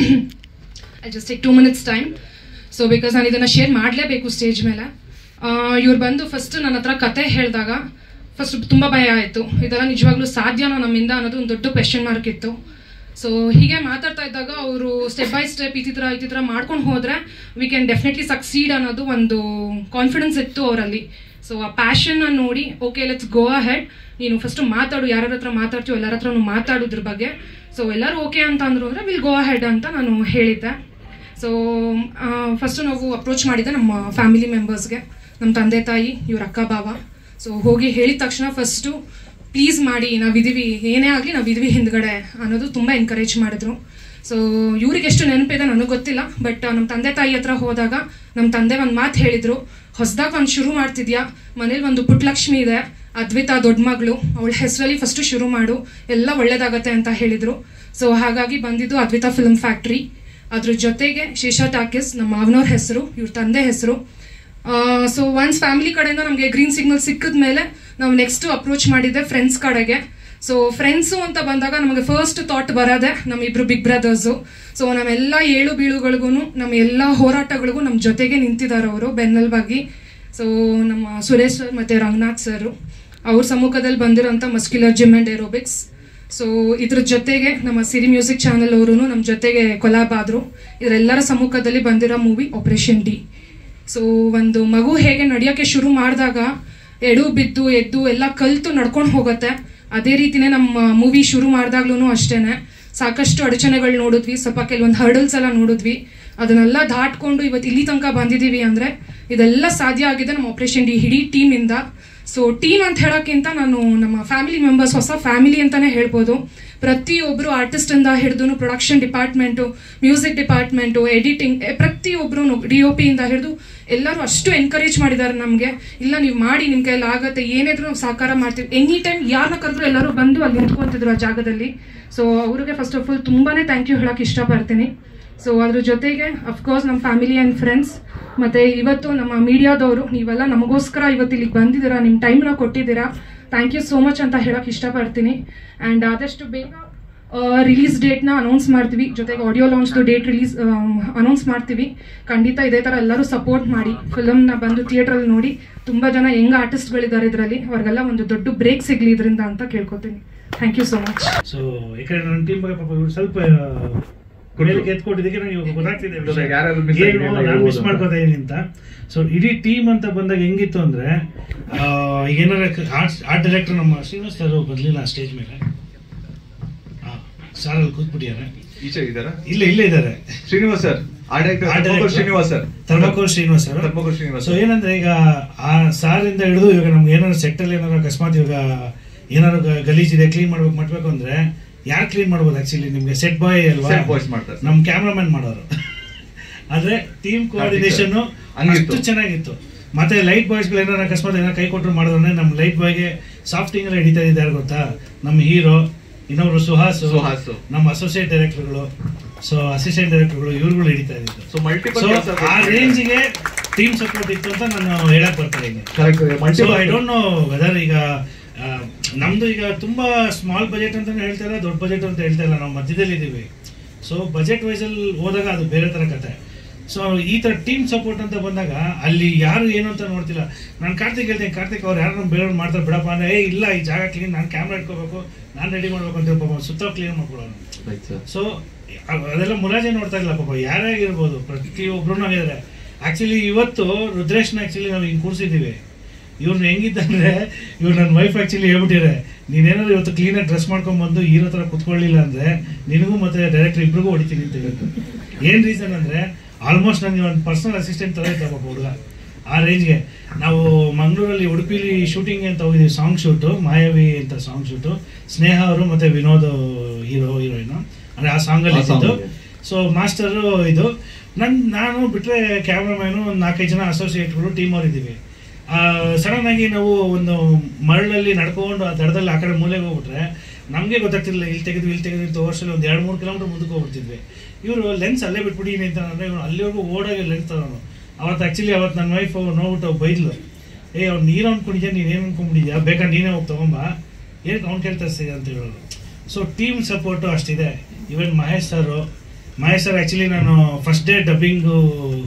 I just take two minutes time so because ನಾನು ಇದನ್ನು ಶೇರ್ ಮಾಡಲೇಬೇಕು ಸ್ಟೇಜ್ ಮೇಲೆ ಇವ್ರು ಬಂದು ಫಸ್ಟ್ ನನ್ನ ಹತ್ರ ಕತೆ ಹೇಳಿದಾಗ ಫಸ್ಟ್ ತುಂಬ ಭಯ ಆಯಿತು ಇದೆಲ್ಲ ನಿಜವಾಗ್ಲೂ ಸಾಧ್ಯನಾ ನಮ್ಮಿಂದ ಅನ್ನೋದು ಒಂದು ದೊಡ್ಡ ಕ್ವೆಶನ್ ಮಾರ್ಕ್ ಇತ್ತು ಸೊ ಹೀಗೆ ಮಾತಾಡ್ತಾ ಇದ್ದಾಗ ಅವರು ಸ್ಟೆಪ್ ಬೈ ಸ್ಟೆಪ್ ಈ ಥರ ಈ ಥರ ಮಾಡ್ಕೊಂಡು ಹೋದ್ರೆ ವಿ ಕ್ಯಾನ್ ಡೆಫಿನೆಟ್ಲಿ ಸಕ್ಸೀಡ್ ಅನ್ನೋದು ಒಂದು ಕಾನ್ಫಿಡೆನ್ಸ್ ಇತ್ತು ಅವರಲ್ಲಿ ಸೊ ಆ ಪ್ಯಾಷನ್ ನೋಡಿ ಓಕೆ ಲೆಟ್ಸ್ ಗೋ ಹೆಡ್ ನೀನು ಫಸ್ಟ್ ಮಾತಾಡು ಯಾರ ಹತ್ರ ಮಾತಾಡ್ತೀವೋ ಎಲ್ಲರ ಹತ್ರನು ಮಾತಾಡೋದ್ರ ಬಗ್ಗೆ ಸೊ ಎಲ್ಲರೂ ಓಕೆ ಅಂತ ಅಂದ್ರು ಅಂದ್ರೆ ವಿಲ್ ಗೋ ಹೆಡ್ ಅಂತ ನಾನು ಹೇಳಿದ್ದೆ ಸೊ ಫಸ್ಟ್ ನಾವು ಅಪ್ರೋಚ್ ಮಾಡಿದ್ದೆ ನಮ್ಮ ಫ್ಯಾಮಿಲಿ ಮೆಂಬರ್ಸ್ಗೆ ನಮ್ಮ ತಂದೆ ತಾಯಿ ಇವ್ರ ಅಕ್ಕ ಭಾವ ಸೊ ಹೋಗಿ ಹೇಳಿದ ತಕ್ಷಣ ಫಸ್ಟು ಪ್ಲೀಸ್ ಮಾಡಿ ನಾವಿದೀವಿ ಏನೇ ಆಗಲಿ ನಾವಿದೀವಿ ಹಿಂದ್ಗಡೆ ಅನ್ನೋದು ತುಂಬ ಎನ್ಕರೇಜ್ ಮಾಡಿದ್ರು ಸೊ ಇವ್ರಿಗೆ ಎಷ್ಟು ನೆನಪಿದೆ ನನಗೆ ಗೊತ್ತಿಲ್ಲ ಬಟ್ ನಮ್ಮ ತಂದೆ ತಾಯಿ ಹತ್ರ ಹೋದಾಗ ನಮ್ಮ ತಂದೆ ಒಂದು ಮಾತು ಹೇಳಿದ್ರು ಹೊಸದಾಗಿ ಒಂದು ಶುರು ಮಾಡ್ತಿದ್ಯಾ ಮನೇಲಿ ಒಂದು ಪುಟ್ಟಲಕ್ಷ್ಮಿ ಇದೆ ಅದ್ವಿತಾ ದೊಡ್ಡ ಮಗಳು ಅವಳ ಹೆಸರಲ್ಲಿ ಫಸ್ಟ್ ಶುರು ಮಾಡು ಎಲ್ಲ ಒಳ್ಳೇದಾಗತ್ತೆ ಅಂತ ಹೇಳಿದ್ರು ಸೊ ಹಾಗಾಗಿ ಬಂದಿದ್ದು ಅದ್ವಿತಾ ಫಿಲ್ಮ್ ಫ್ಯಾಕ್ಟ್ರಿ ಅದ್ರ ಜೊತೆಗೆ ಶೇಷಾ ಟಾಕೀಸ್ ನಮ್ಮ ಮಾವನವ್ರ ಹೆಸರು ಇವ್ರ ತಂದೆ ಹೆಸರು ಸೊ ಒನ್ಸ್ ಫ್ಯಾಮಿಲಿ ಕಡೆಯಿಂದ ನಮಗೆ ಗ್ರೀನ್ ಸಿಗ್ನಲ್ ಸಿಕ್ಕಿದ ಮೇಲೆ ನಾವು ನೆಕ್ಸ್ಟ್ ಅಪ್ರೋಚ್ ಮಾಡಿದ್ದೆ ಫ್ರೆಂಡ್ಸ್ ಕಡೆಗೆ ಸೊ ಫ್ರೆಂಡ್ಸು ಅಂತ ಬಂದಾಗ ನಮಗೆ ಫಸ್ಟ್ ಥಾಟ್ ಬರೋದೆ ನಮ್ಮಿಬ್ರು ಬಿಗ್ ಬ್ರದರ್ಸು ಸೊ ನಮ್ಮೆಲ್ಲ ಏಳು ಬೀಳುಗಳಿಗೂ ನಮ್ಮ ಎಲ್ಲ ಹೋರಾಟಗಳಿಗೂ ನಮ್ಮ ಜೊತೆಗೆ ನಿಂತಿದ್ದಾರೆ ಅವರು ಬೆನ್ನೆಲುಬಾಗಿ ಸೊ ನಮ್ಮ ಸುರೇಶ್ ಸರ್ ಮತ್ತು ರಂಗನಾಥ್ ಸರ್ ಅವ್ರ ಸಮ್ಮುಖದಲ್ಲಿ ಬಂದಿರೋಂಥ muscular gym and aerobics so ಇದ್ರ ಜೊತೆಗೆ ನಮ್ಮ ಸಿರಿ ಮ್ಯೂಸಿಕ್ ಚಾನೆಲ್ ಅವರು ನಮ್ಮ ಜೊತೆಗೆ ಕೊಲಾಬ್ ಆದರು ಇದರೆಲ್ಲರ ಸಮ್ಮುಖದಲ್ಲಿ ಬಂದಿರೋ ಮೂವಿ ಆಪರೇಷನ್ ಡಿ ಸೊ ಒಂದು ಮಗು ಹೇಗೆ ನಡೆಯೋಕ್ಕೆ ಶುರು ಮಾಡಿದಾಗ ಎಡು ಬಿದ್ದು ಎದ್ದು ಎಲ್ಲ ಕಲ್ತು ನಡ್ಕೊಂಡು ಹೋಗುತ್ತೆ ಅದೇ ರೀತಿನೇ ನಮ್ಮ ಮೂವಿ ಶುರು ಮಾಡಿದಾಗ್ಲೂ ಅಷ್ಟೇನೆ ಸಾಕಷ್ಟು ಅಡಚಣೆಗಳು ನೋಡಿದ್ವಿ ಸ್ವಲ್ಪ ಕೆಲವೊಂದು ಹರ್ಡಲ್ಸ್ ಎಲ್ಲ ನೋಡಿದ್ವಿ ಅದನ್ನೆಲ್ಲ ದಾಟ್ಕೊಂಡು ಇವತ್ತು ಇಲ್ಲಿ ತನಕ ಬಂದಿದ್ದೀವಿ ಅಂದರೆ ಇದೆಲ್ಲ ಸಾಧ್ಯ ಆಗಿದೆ ನಮ್ಮ ಆಪರೇಷನ್ ಡಿ ಇಡೀ ಟೀಮಿಂದ ಸೊ ಟೀಮ್ ಅಂತ ಹೇಳೋಕ್ಕಿಂತ ನಾನು ನಮ್ಮ ಫ್ಯಾಮಿಲಿ ಮೆಂಬರ್ಸ್ ಹೊಸ ಫ್ಯಾಮಿಲಿ ಅಂತಾನೆ ಹೇಳ್ಬೋದು ಪ್ರತಿಯೊಬ್ಬರು ಆರ್ಟಿಸ್ಟಿಂದ ಹಿಡಿದು production department music department editing ಪ್ರತಿಯೊಬ್ಬರು ಡಿ ಒ ಪಿಯಿಂದ ಹಿಡಿದು ಎಲ್ಲರೂ ಅಷ್ಟು ಎನ್ಕರೇಜ್ ಮಾಡಿದ್ದಾರೆ ನಮಗೆ ಇಲ್ಲ ನೀವು ಮಾಡಿ ನಿಮ್ಮ ಕೈಯಲ್ಲಿ ಆಗತ್ತೆ ಏನಿದ್ರು ನಾವು ಸಹಕಾರ ಮಾಡ್ತೀವಿ ಎನಿ ಟೈಮ್ ಯಾರನ್ನ ಕರೆದ್ರು ಎಲ್ಲರೂ ಬಂದು ಅಲ್ಲಿ ನಿಂತ್ಕೊಂತಿದ್ರು ಆ ಜಾಗದಲ್ಲಿ ಸೊ ಅವ್ರಿಗೆ ಫಸ್ಟ್ ಆಫ್ ಆಲ್ ತುಂಬಾನೇ ಥ್ಯಾಂಕ್ ಯು ಹೇಳಕ್ ಇಷ್ಟಪಡ್ತೀನಿ ಸೊ ಅದ್ರ ಜೊತೆಗೆ ಅಫ್ಕೋರ್ಸ್ ನಮ್ಮ ಫ್ಯಾಮಿಲಿ ಆ್ಯಂಡ್ ಫ್ರೆಂಡ್ಸ್ ಮತ್ತೆ ಇವತ್ತು ನಮ್ಮ ಮೀಡಿಯಾದವರು ನೀವೆಲ್ಲ ನಮಗೋಸ್ಕರ ಇವತ್ತು ಇಲ್ಲಿಗೆ ಬಂದಿದ್ದೀರಾ ನಿಮ್ಮ ಟೈಮ್ನ ಕೊಟ್ಟಿದ್ದೀರಾ ಥ್ಯಾಂಕ್ ಯು ಸೋ ಮಚ್ ಅಂತ ಹೇಳಕ್ ಇಷ್ಟಪಡ್ತೀನಿ ಆ್ಯಂಡ್ ಆದಷ್ಟು ಬೇಗ ರಿಲೀಸ್ ಡೇಟ್ನ ಅನೌನ್ಸ್ ಮಾಡ್ತೀವಿ ಜೊತೆಗೆ ಆಡಿಯೋ ಲಾಂಚ್ದು ಡೇಟ್ ರಿಲೀಸ್ ಅನೌನ್ಸ್ ಮಾಡ್ತೀವಿ ಖಂಡಿತ ಇದೇ ಥರ ಎಲ್ಲರೂ ಸಪೋರ್ಟ್ ಮಾಡಿ ಫಿಲಮ್ನ ಬಂದು ಥಿಯೇಟ್ರಲ್ಲಿ ನೋಡಿ ತುಂಬ ಜನ ಹೆಂಗ್ ಆರ್ಟಿಸ್ಟ್ಗಳಿದ್ದಾರೆ ಇದರಲ್ಲಿ ಅವ್ರಿಗೆಲ್ಲ ಒಂದು ದೊಡ್ಡ ಬ್ರೇಕ್ ಸಿಗ್ಲಿ ಇದರಿಂದ ಅಂತ ಕೇಳ್ಕೊತೀನಿ thank you so much so ಯಾಕಂದ್ರೆ ನನ್ನ ಟೀಮ್ ಬಗ್ಗೆ ಪಾಪ ಇವ್ರು ಸ್ವಲ್ಪ ಕೊನೆಯಲ್ಲಿ ಎತ್ಕೊಟ್ಟಿದ್ದಕ್ಕೆ ನನಗೆ ಇವಾಗ ಗೊತ್ತಾಗ್ತಿದೆ ವಿಷಯ. ಯಾರ್ಯಾರು miss ಏನು ಆಗಿದೆಯಲ್ಲ ನಾನು ಹೇಳ್ಬೋದು ಮಿಸ್ ಅಂತ. ಮಾಡ್ಕೋತಾ ಇದೀನಿ ಅಂತ ಸೊ ಇಡೀ ಟೀಮ್ ಅಂತ ಬಂದಾಗ ಹೆಂಗಿತ್ತು ಅಂದ್ರೆ ಆ, ಏನಾರ ಆರ್ಟ್ ಆರ್ಟ್ ಡೈರೆಕ್ಟರ್ ನಮ್ಮ ಶ್ರೀನಿವಾಸ್ ಸರ್ ಬರ್ಲಿಲ್ಲ ಸ್ಟೇಜ್ ಮೇಲೆ ಸಾರ್ ಅಲ್ಲಿ ಕೂತ್ಬಿಟ್ಟಿದ್ದಾರೆ ಈಚೆ ಇದ್ದಾರಾ ಇಲ್ಲ ಇಲ್ಲೇ ಇದ್ದಾರೆ Srinivas sir art director Art director. Srinivas sir thermocol Srinivas sir thermocol Srinivas so ಏನಂದ್ರೆ ಈಗ ಆ ಸಾರಿಂದ ಹಿಡಿದು ಇವಾಗ ನಮ್ಗೆ ಏನಾದ್ರು ಸೆಟ್ ಅಲ್ಲಿ ಏನಾದ್ರು ಅಕಸ್ಮಾತ್ ಇವಾಗ ಏನಾದ್ರು ಗ- ಗಲೀಜಿದೆ ಕ್ಲೀನ್ ಮಾಡ್ಬೇಕು ಮಾಡ್ಬೇಕು ಅಂದ್ರೆ ಯಾರು ಕ್ಲೀನ್ ಮಾಡ್ಬೋದು ಆಕ್ಚುಲಿ ನಿಮ್ಗೆ ಸೆಟ್ ಬಾಯ್ ಅಲ್ವಾ Set boys ಮಾಡ್ತಾರೆ. ನಮ್ ಕ್ಯಾಮ್ರಾಮನ್ ಮಾಡೋರು ಆದ್ರೆ ಟೀಮ್ ಕೋಆರ್ಡಿನೇಷನ್ ಹಂಗಿತ್ತು. ಅಷ್ಟು ಚೆನ್ನಾಗಿತ್ತು ಮತ್ತೆ ಲೈಟ್ ಬಾಯ್ಸ್ ಏನಾರ ಅಕಸ್ಮಾತ್ ಏನಾರ ಕೈ ಕೊಟ್ಟರು ಮಾಡಿದ್ರೆ ನಮ್ ಲೈಟ್ ಬಾಯ್ಗೆ ಸಾಫ್ಟಿಂಗ್ ಎಲ್ಲ ಹಿಡಿತಾ ಇದ್ದಾರೆ ಗೊತ್ತಾ ನಮ್ಮ ಹೀರೋ ಇನ್ನೊಬ್ರು ಸುಹಾಸ್ ಸುಹಾಸ್. ನಮ್ಮ ಅಸೋಸಿಯೇಟ್ ಡೈರೆಕ್ಟರ್ಗಳು ಸೊ ಅಸಿಸ್ಟೆಂಟ್ ಡೈರೆಕ್ಟರ್ಗಳು ಇವ್ರುಗಳು ಹಿಡಿತಾ ಇದ್ದು ಸೊ ಮಲ್ಟಿಪಲ್ ಸೊ ಆ ರೇಂಜ್ಗೆ ಟೀಮ್ ಸಪೋರ್ಟ್ ಇತ್ತು ಅಂತ ನಾನು ಹೇಳಕ್ ಬರ್ತಾ ಇದ್ದೀನಿ Correct. So Multiple- I don't know whether ಈಗ ಆ, ನಮ್ದು ಈಗ ತುಂಬಾ ಸ್ಮಾಲ್ ಬಜೆಟ್ ಅಂತ ಹೇಳ್ತಾ ಇಲ್ಲ ದೊಡ್ಡ ಬಜೆಟ್ ಅಂತ ಹೇಳ್ತಾ ಇಲ್ಲ ನಾವು ಮಧ್ಯದಲ್ಲಿ ಇದೀವಿ ಸೊ ಬಜೆಟ್ ವೈಸ್ ಅಲ್ಲಿ ಹೋದಾಗ ಅದು ಬೇರೆ ತರ ಕತೆ ಸೊ ಈ ತರ ಟೀಮ್ ಸಪೋರ್ಟ್ ಅಂತ ಬಂದಾಗ ಅಲ್ಲಿ ಯಾರು ಏನು ಅಂತ ನೋಡ್ತಿಲ್ಲ ನಾನು ಕಾರ್ತಿಕ್ ಹೇಳ್ತೀನಿ ಕಾರ್ತಿಕ್ ಅವ್ರು ಯಾರು ಬೇರೆಯವ್ರು ಮಾಡ್ತಾರೆ ಬಿಡಪ್ಪ ಅಂದ್ರೆ ಏ ಇಲ್ಲ ಈ ಜಾಗ ಕ್ಲೀನ್ ನಾನು ಕ್ಯಾಮ್ರಾ ಇಟ್ಕೋಬೇಕು ನಾನು ರೆಡಿ ಮಾಡ್ಬೇಕು ಅಂತ ಪಾಪ ಸುತ್ತ ಕ್ಲೀನ್ ಮಾಡ್ಕೊಡೋನು Right, sir. ಸೊ ಅದೆಲ್ಲ ಮುಲಾಜೆ ನೋಡ್ತಾ ಇಲ್ಲ ಪಾಪ ಯಾರೇ ಆಗಿರ್ಬೋದು ಪ್ರತಿಯೊಬ್ರು ಆಗಿದ್ದಾರೆ ಆಕ್ಚುಲಿ ಇವತ್ತು ರುದ್ರೇಶ್ನ ಆಕ್ಚುಲಿ ನಾವು ಹಿಂಗೆ ಕೂರಿಸಿದ್ದೀವಿ ಇವ್ರನ್ನ ಹೆಂಗಿದ್ದಂದ್ರೆ ಇವ್ರು ನನ್ನ ವೈಫ್ ಆಕ್ಚುಲಿ ಹೇಳ್ಬಿಟ್ಟಿರೆ ನೀನೇನಾದ್ರು ಇವತ್ತು ಕ್ಲೀನಾಗಿ ಡ್ರೆಸ್ ಮಾಡ್ಕೊಂಡ್ ಬಂದು ಹೀರೋ ತರ ಕುತ್ಕೊಳ್ಳಿಲ್ಲ ಅಂದ್ರೆ ನಿನಗೂ ಮತ್ತೆ ಡೈರೆಕ್ಟರ್ ಇಬ್ರಿಗೂ ಹೊಡಿತೀನಿ ಅಂತ ಹೇಳಿದ್ರು ಏನ್ ರೀಸನ್ ಅಂದ್ರೆ ಆಲ್ಮೋಸ್ಟ್ ನನಗೆ ಒಂದು ಪರ್ಸನಲ್ ಅಸಿಸ್ಟೆಂಟ್ ತರ ಇದ್ದ ಪಾಪ ಹುಡುಗ ಆ ರೇಂಜ್ಗೆ ನಾವು ಮಂಗಳೂರಲ್ಲಿ ಉಡುಪಿಲಿ ಶೂಟಿಂಗ್ ಅಂತ ಹೋಗಿದ್ವಿ ಸಾಂಗ್ ಶೂಟು ಮಾಯಾವಿ ಅಂತ ಸಾಂಗ್ ಶೂಟು ಸ್ನೇಹ ಅವರು ಮತ್ತೆ ವಿನೋದ್ ಹೀರೋ ಹೀರೋಯಿನ್ ಅಂದ್ರೆ ಆ ಸಾಂಗ್ ಅಲ್ಲಿ ಆ song ಇದ್ದಿದ್ದು ಗೆ. ಸೊ ಮಾಸ್ಟರ್ ಇದು ನನ್ ನಾನು ಬಿಟ್ರೆ ಕ್ಯಾಮ್ರಾಮ್ಯಾನು ಒಂದು ನಾಲ್ಕೈದು ಜನ ಅಸೋಸಿಯೇಟ್ಗಳು ಟೀಮ್ ಅವ್ರು ಇದ್ದೀವಿ ಸಡನ್ ಆಗಿ ನಾವು ಒಂದು ಮರಳಲ್ಲಿ ನಡ್ಕೊಂಡು ಆ ದಡದಲ್ಲಿ ಆ ಕಡೆ ಮೂಲೆಗೆ ಹೋಗ್ಬಿಟ್ರೆ ನಮಗೆ ಗೊತ್ತಾಗ್ತಿರ್ಲಿಲ್ಲ ಇಲ್ಲಿ ತೆಗೆದು ಇಲ್ಲಿ ತೆಗೆದು ಇಂಥ ವರ್ಷದಲ್ಲಿ ಒಂದು ಎರಡು ಮೂರು ಕಿಲೋಮೀಟರ್ ಮುಂದಕ್ಕೆ ಹೋಗ್ಬಿಡ್ತಿದ್ವಿ ಇವರು ಲೆನ್ಸ್ ಅಲ್ಲೇ ಬಿಟ್ಬಿಟ್ಟಿನಿ ಅಂತ ಅಂದ್ರೆ ಇವ್ನು ಅಲ್ಲಿವರೆಗೂ ಓಡಾಗಿ ಲೆನ್ಸ್ ತರೋನು ಅವತ್ತು ಆಕ್ಚುಲಿ ಅವತ್ತು ನನ್ನ ವೈಫ್ ನೋಡ್ಬಿಟ್ಟು ಬೈದ್ಲು ಏ ಅವ್ನು ನೀರು ಅನ್ಕೊಂಡಿದ್ಯಾ ನೀನೇನು ಅನ್ಕೊಂಡ್ಬಿಟ್ಟಿದ್ಯಾ ಬೇಕಾ ನೀನೇ ಹೋಗಿ ತಗೊಂಬ ಏನಕ್ಕೆ ಅವ್ನು ಕೇಳ್ತಾ ಇರ್ತೀಯ ಅಂತ ಹೇಳೋರು ಸೊ ಟೀಮ್ ಸಪೋರ್ಟು ಅಷ್ಟಿದೆ even Mahesh sir Mahesh sir actually ನಾನು ಫಸ್ಟ್ ಡೇ ಡಬ್ಬಿಂಗು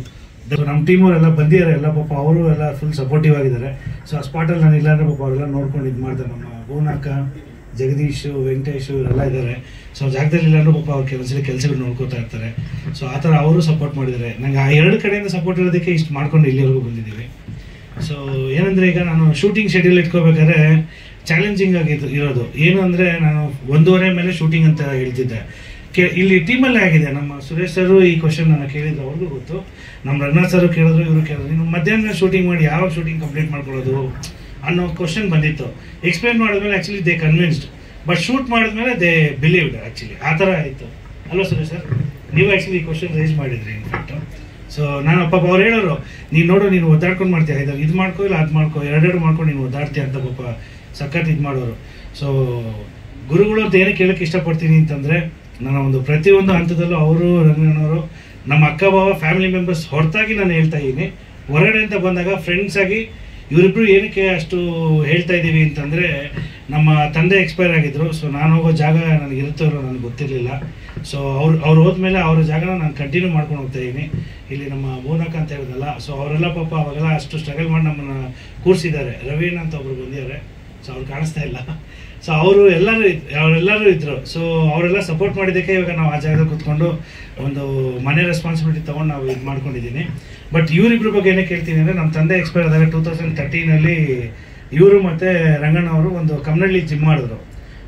ನಮ್ಮ ಟೀಮ್ ಅವರೆಲ್ಲ ಬಂದಿದ್ದಾರೆ ಎಲ್ಲ ಪಾಪ ಅವರು ಎಲ್ಲ ಫುಲ್ ಸಪೋರ್ಟಿವ್ ಆಗಿದ್ದಾರೆ ಸೊ ಆ ಸ್ಪಾಟಲ್ಲಿ ನಾನು ಇಲ್ಲಾಂದ್ರೆ ಪಾಪ ಅವರೆಲ್ಲ ನೋಡ್ಕೊಂಡು ಇದು ಮಾಡ್ತಾರೆ ನಮ್ಮ ಭುವನಾಕ ಜಗದೀಶ್ ವೆಂಕಟೇಶ್ ಇವರೆಲ್ಲ ಇದ್ದಾರೆ ಸೊ ಜಾಗದಲ್ಲಿ ಇಲ್ಲಾಂದ್ರೆ ಪಾಪ ಅವ್ರು ಕೆಲಸದಲ್ಲಿ ಕೆಲಸಗಳು ನೋಡ್ಕೋತಾ ಇರ್ತಾರೆ ಸೊ ಆ ಥರ ಅವರು ಸಪೋರ್ಟ್ ಮಾಡಿದ್ದಾರೆ ನಂಗೆ ಆ ಎರಡು ಕಡೆಯಿಂದ ಸಪೋರ್ಟ್ ಇರೋದಕ್ಕೆ ಇಷ್ಟು ಮಾಡ್ಕೊಂಡು ಇಲ್ಲಿವರೆಗೂ ಬಂದಿದ್ದೀವಿ ಸೊ ಏನಂದ್ರೆ ಈಗ ನಾನು ಶೂಟಿಂಗ್ ಶೆಡ್ಯೂಲ್ ಇಟ್ಕೋಬೇಕಾದ್ರೆ ಚಾಲೆಂಜಿಂಗ್ ಆಗಿದ್ದು ಇರೋದು ಏನು ಅಂದ್ರೆ ನಾನು ಒಂದೂವರೆ ಮೇಲೆ ಶೂಟಿಂಗ್ ಅಂತ ಹೇಳ್ತಿದ್ದೆ ಕೆ- ಇಲ್ಲಿ ಟೀಮಲ್ಲೇ ಆಗಿದೆ ನಮ್ಮ ಸುರೇಶ್ ಸರ್ ಈ ಕ್ವಶನ್ ನನ್ನ ಕೇಳಿದ್ರು ಅವ್ರಿಗೂ ಗೊತ್ತು ನಮ್ಮ ರಘುನಾಥ್ ಸರ್ ಕೇಳಿದ್ರು ಇವರು ಕೇಳಿದ್ರು ನೀನು ಮಧ್ಯಾಹ್ನ ಶೂಟಿಂಗ್ ಮಾಡಿ ಯಾವಾಗ ಶೂಟಿಂಗ್ ಕಂಪ್ಲೀಟ್ ಮಾಡ್ಕೊಳ್ಳೋದು ಅನ್ನೋ ಕ್ವಶನ್ ಬಂದಿತ್ತು ಎಕ್ಸ್ಪ್ಲೈನ್ ಮಾಡಿದ್ಮೇಲೆ actually they convinced but shoot ಮಾಡಿದ್ಮೇಲೆ ದೇ ಬಿಲೀವ್ಡ್ ಆಕ್ಚುಲಿ ಆ ಥರ ಆಯಿತು ಅಲ್ವಾ ಸುರೇಶ್ ಸರ್ ನೀವು ಆಕ್ಚುಲಿ ಈ ಕ್ವಶನ್ ರೈಸ್ ಮಾಡಿದ್ರಿ ಇನ್ಫ್ಯಾಕ್ಟ್ ಸೊ ನಾನು ಪಾಪ ಅವ್ರು ಹೇಳೋರು ನೀನು ನೋಡು ನೀನು ಒದ್ದಾಡ್ಕೊಂಡು ಮಾಡ್ತೀಯ ಇದು ಇದು ಮಾಡ್ಕೋ ಇಲ್ಲ ಅದು ಮಾಡ್ಕೋ ಎರಡೆರಡು ಮಾಡ್ಕೊಂಡು ನೀನು ಒದ್ದಾಡ್ತೀಯ ಅಂತ ಪಾಪ ಸಖತ್ ಇದು ಮಾಡೋರು ಸೊ ಗುರುಗಳು ಅಂತ ಏನಕ್ಕೆ ಕೇಳಕ್ಕೆ ಇಷ್ಟಪಡ್ತೀನಿ ಅಂತಂದ್ರೆ ನನ್ನ ಒಂದು ಪ್ರತಿಯೊಂದು ಹಂತದಲ್ಲೂ ಅವರು ರಂಗಣ್ಣವರು ನಮ್ಮ ಅಕ್ಕ ಬಾವ ಫ್ಯಾಮಿಲಿ ಮೆಂಬರ್ಸ್ ಹೊರತಾಗಿ ನಾನು ಹೇಳ್ತಾ ಇದ್ದೀನಿ ಹೊರಗಡೆ ಅಂತ ಬಂದಾಗ ಫ್ರೆಂಡ್ಸ್ ಆಗಿ ಇವರಿಬ್ರು ಏನಕ್ಕೆ ಅಷ್ಟು ಹೇಳ್ತಾ ಇದ್ದೀವಿ ಅಂತಂದ್ರೆ ನಮ್ಮ ತಂದೆ ಎಕ್ಸ್ಪೈರ್ ಆಗಿದ್ರು ಸೊ ನಾನು ಹೋಗೋ ಜಾಗ ನನಗೆ ಇರುತ್ತೋ ಇಲ್ಲೋ ನನಗೆ ಗೊತ್ತಿರಲಿಲ್ಲ ಸೊ ಅವ್ರು ಅವ್ರು ಹೋದ್ಮೇಲೆ ಅವ್ರ ಜಾಗನ ನಾನು ಕಂಟಿನ್ಯೂ ಮಾಡ್ಕೊಂಡು ಹೋಗ್ತಾ ಇದ್ದೀನಿ ಇಲ್ಲಿ ನಮ್ಮ ಬೋನಕ ಅಂತ ಹೇಳಿದಲ್ಲ ಸೊ ಅವರೆಲ್ಲ ಪಾಪ ಅವಾಗೆಲ್ಲ ಅಷ್ಟು ಸ್ಟ್ರಗಲ್ ಮಾಡಿ ನಮ್ಮನ್ನ ಕೂರಿಸಿದ್ದಾರೆ ರವೀನ್ ಅಂತ ಒಬ್ರು ಬಂದಿದ್ದಾರೆ ಸೊ ಅವ್ರು ಕಾಣಿಸ್ತಾ ಇಲ್ಲ ಸೊ ಅವರು ಎಲ್ಲರೂ ಇದ್- ಅವರೆಲ್ಲರೂ ಇದ್ರು ಸೊ ಅವರೆಲ್ಲ ಸಪೋರ್ಟ್ ಮಾಡಿದ್ದಕ್ಕೆ ಇವಾಗ ನಾವು ಆ ಜಾಗದಲ್ಲಿ ಕುತ್ಕೊಂಡು ಒಂದು ಮನೆ ರೆಸ್ಪಾನ್ಸಿಬಿಲಿಟಿ ತಗೊಂಡು ನಾವು ಇದು ಮಾಡ್ಕೊಂಡಿದ್ದೀನಿ ಬಟ್ ಇವರಿಬ್ರ ಬಗ್ಗೆ ಏನಕ್ಕೆ ಹೇಳ್ತೀನಿ ಅಂದರೆ ನಮ್ಮ ತಂದೆ ಎಕ್ಸ್ಪೈರ್ ಆದಾಗ ಟೂ ತೌಸಂಡ್ ತರ್ಟೀನಲ್ಲಿ ಇವರು ಮತ್ತು ರಂಗಣ್ಣ ಅವರು ಒಂದು ಕಮ್ನಳ್ಳಿ ಜಿಮ್ ಮಾಡಿದ್ರು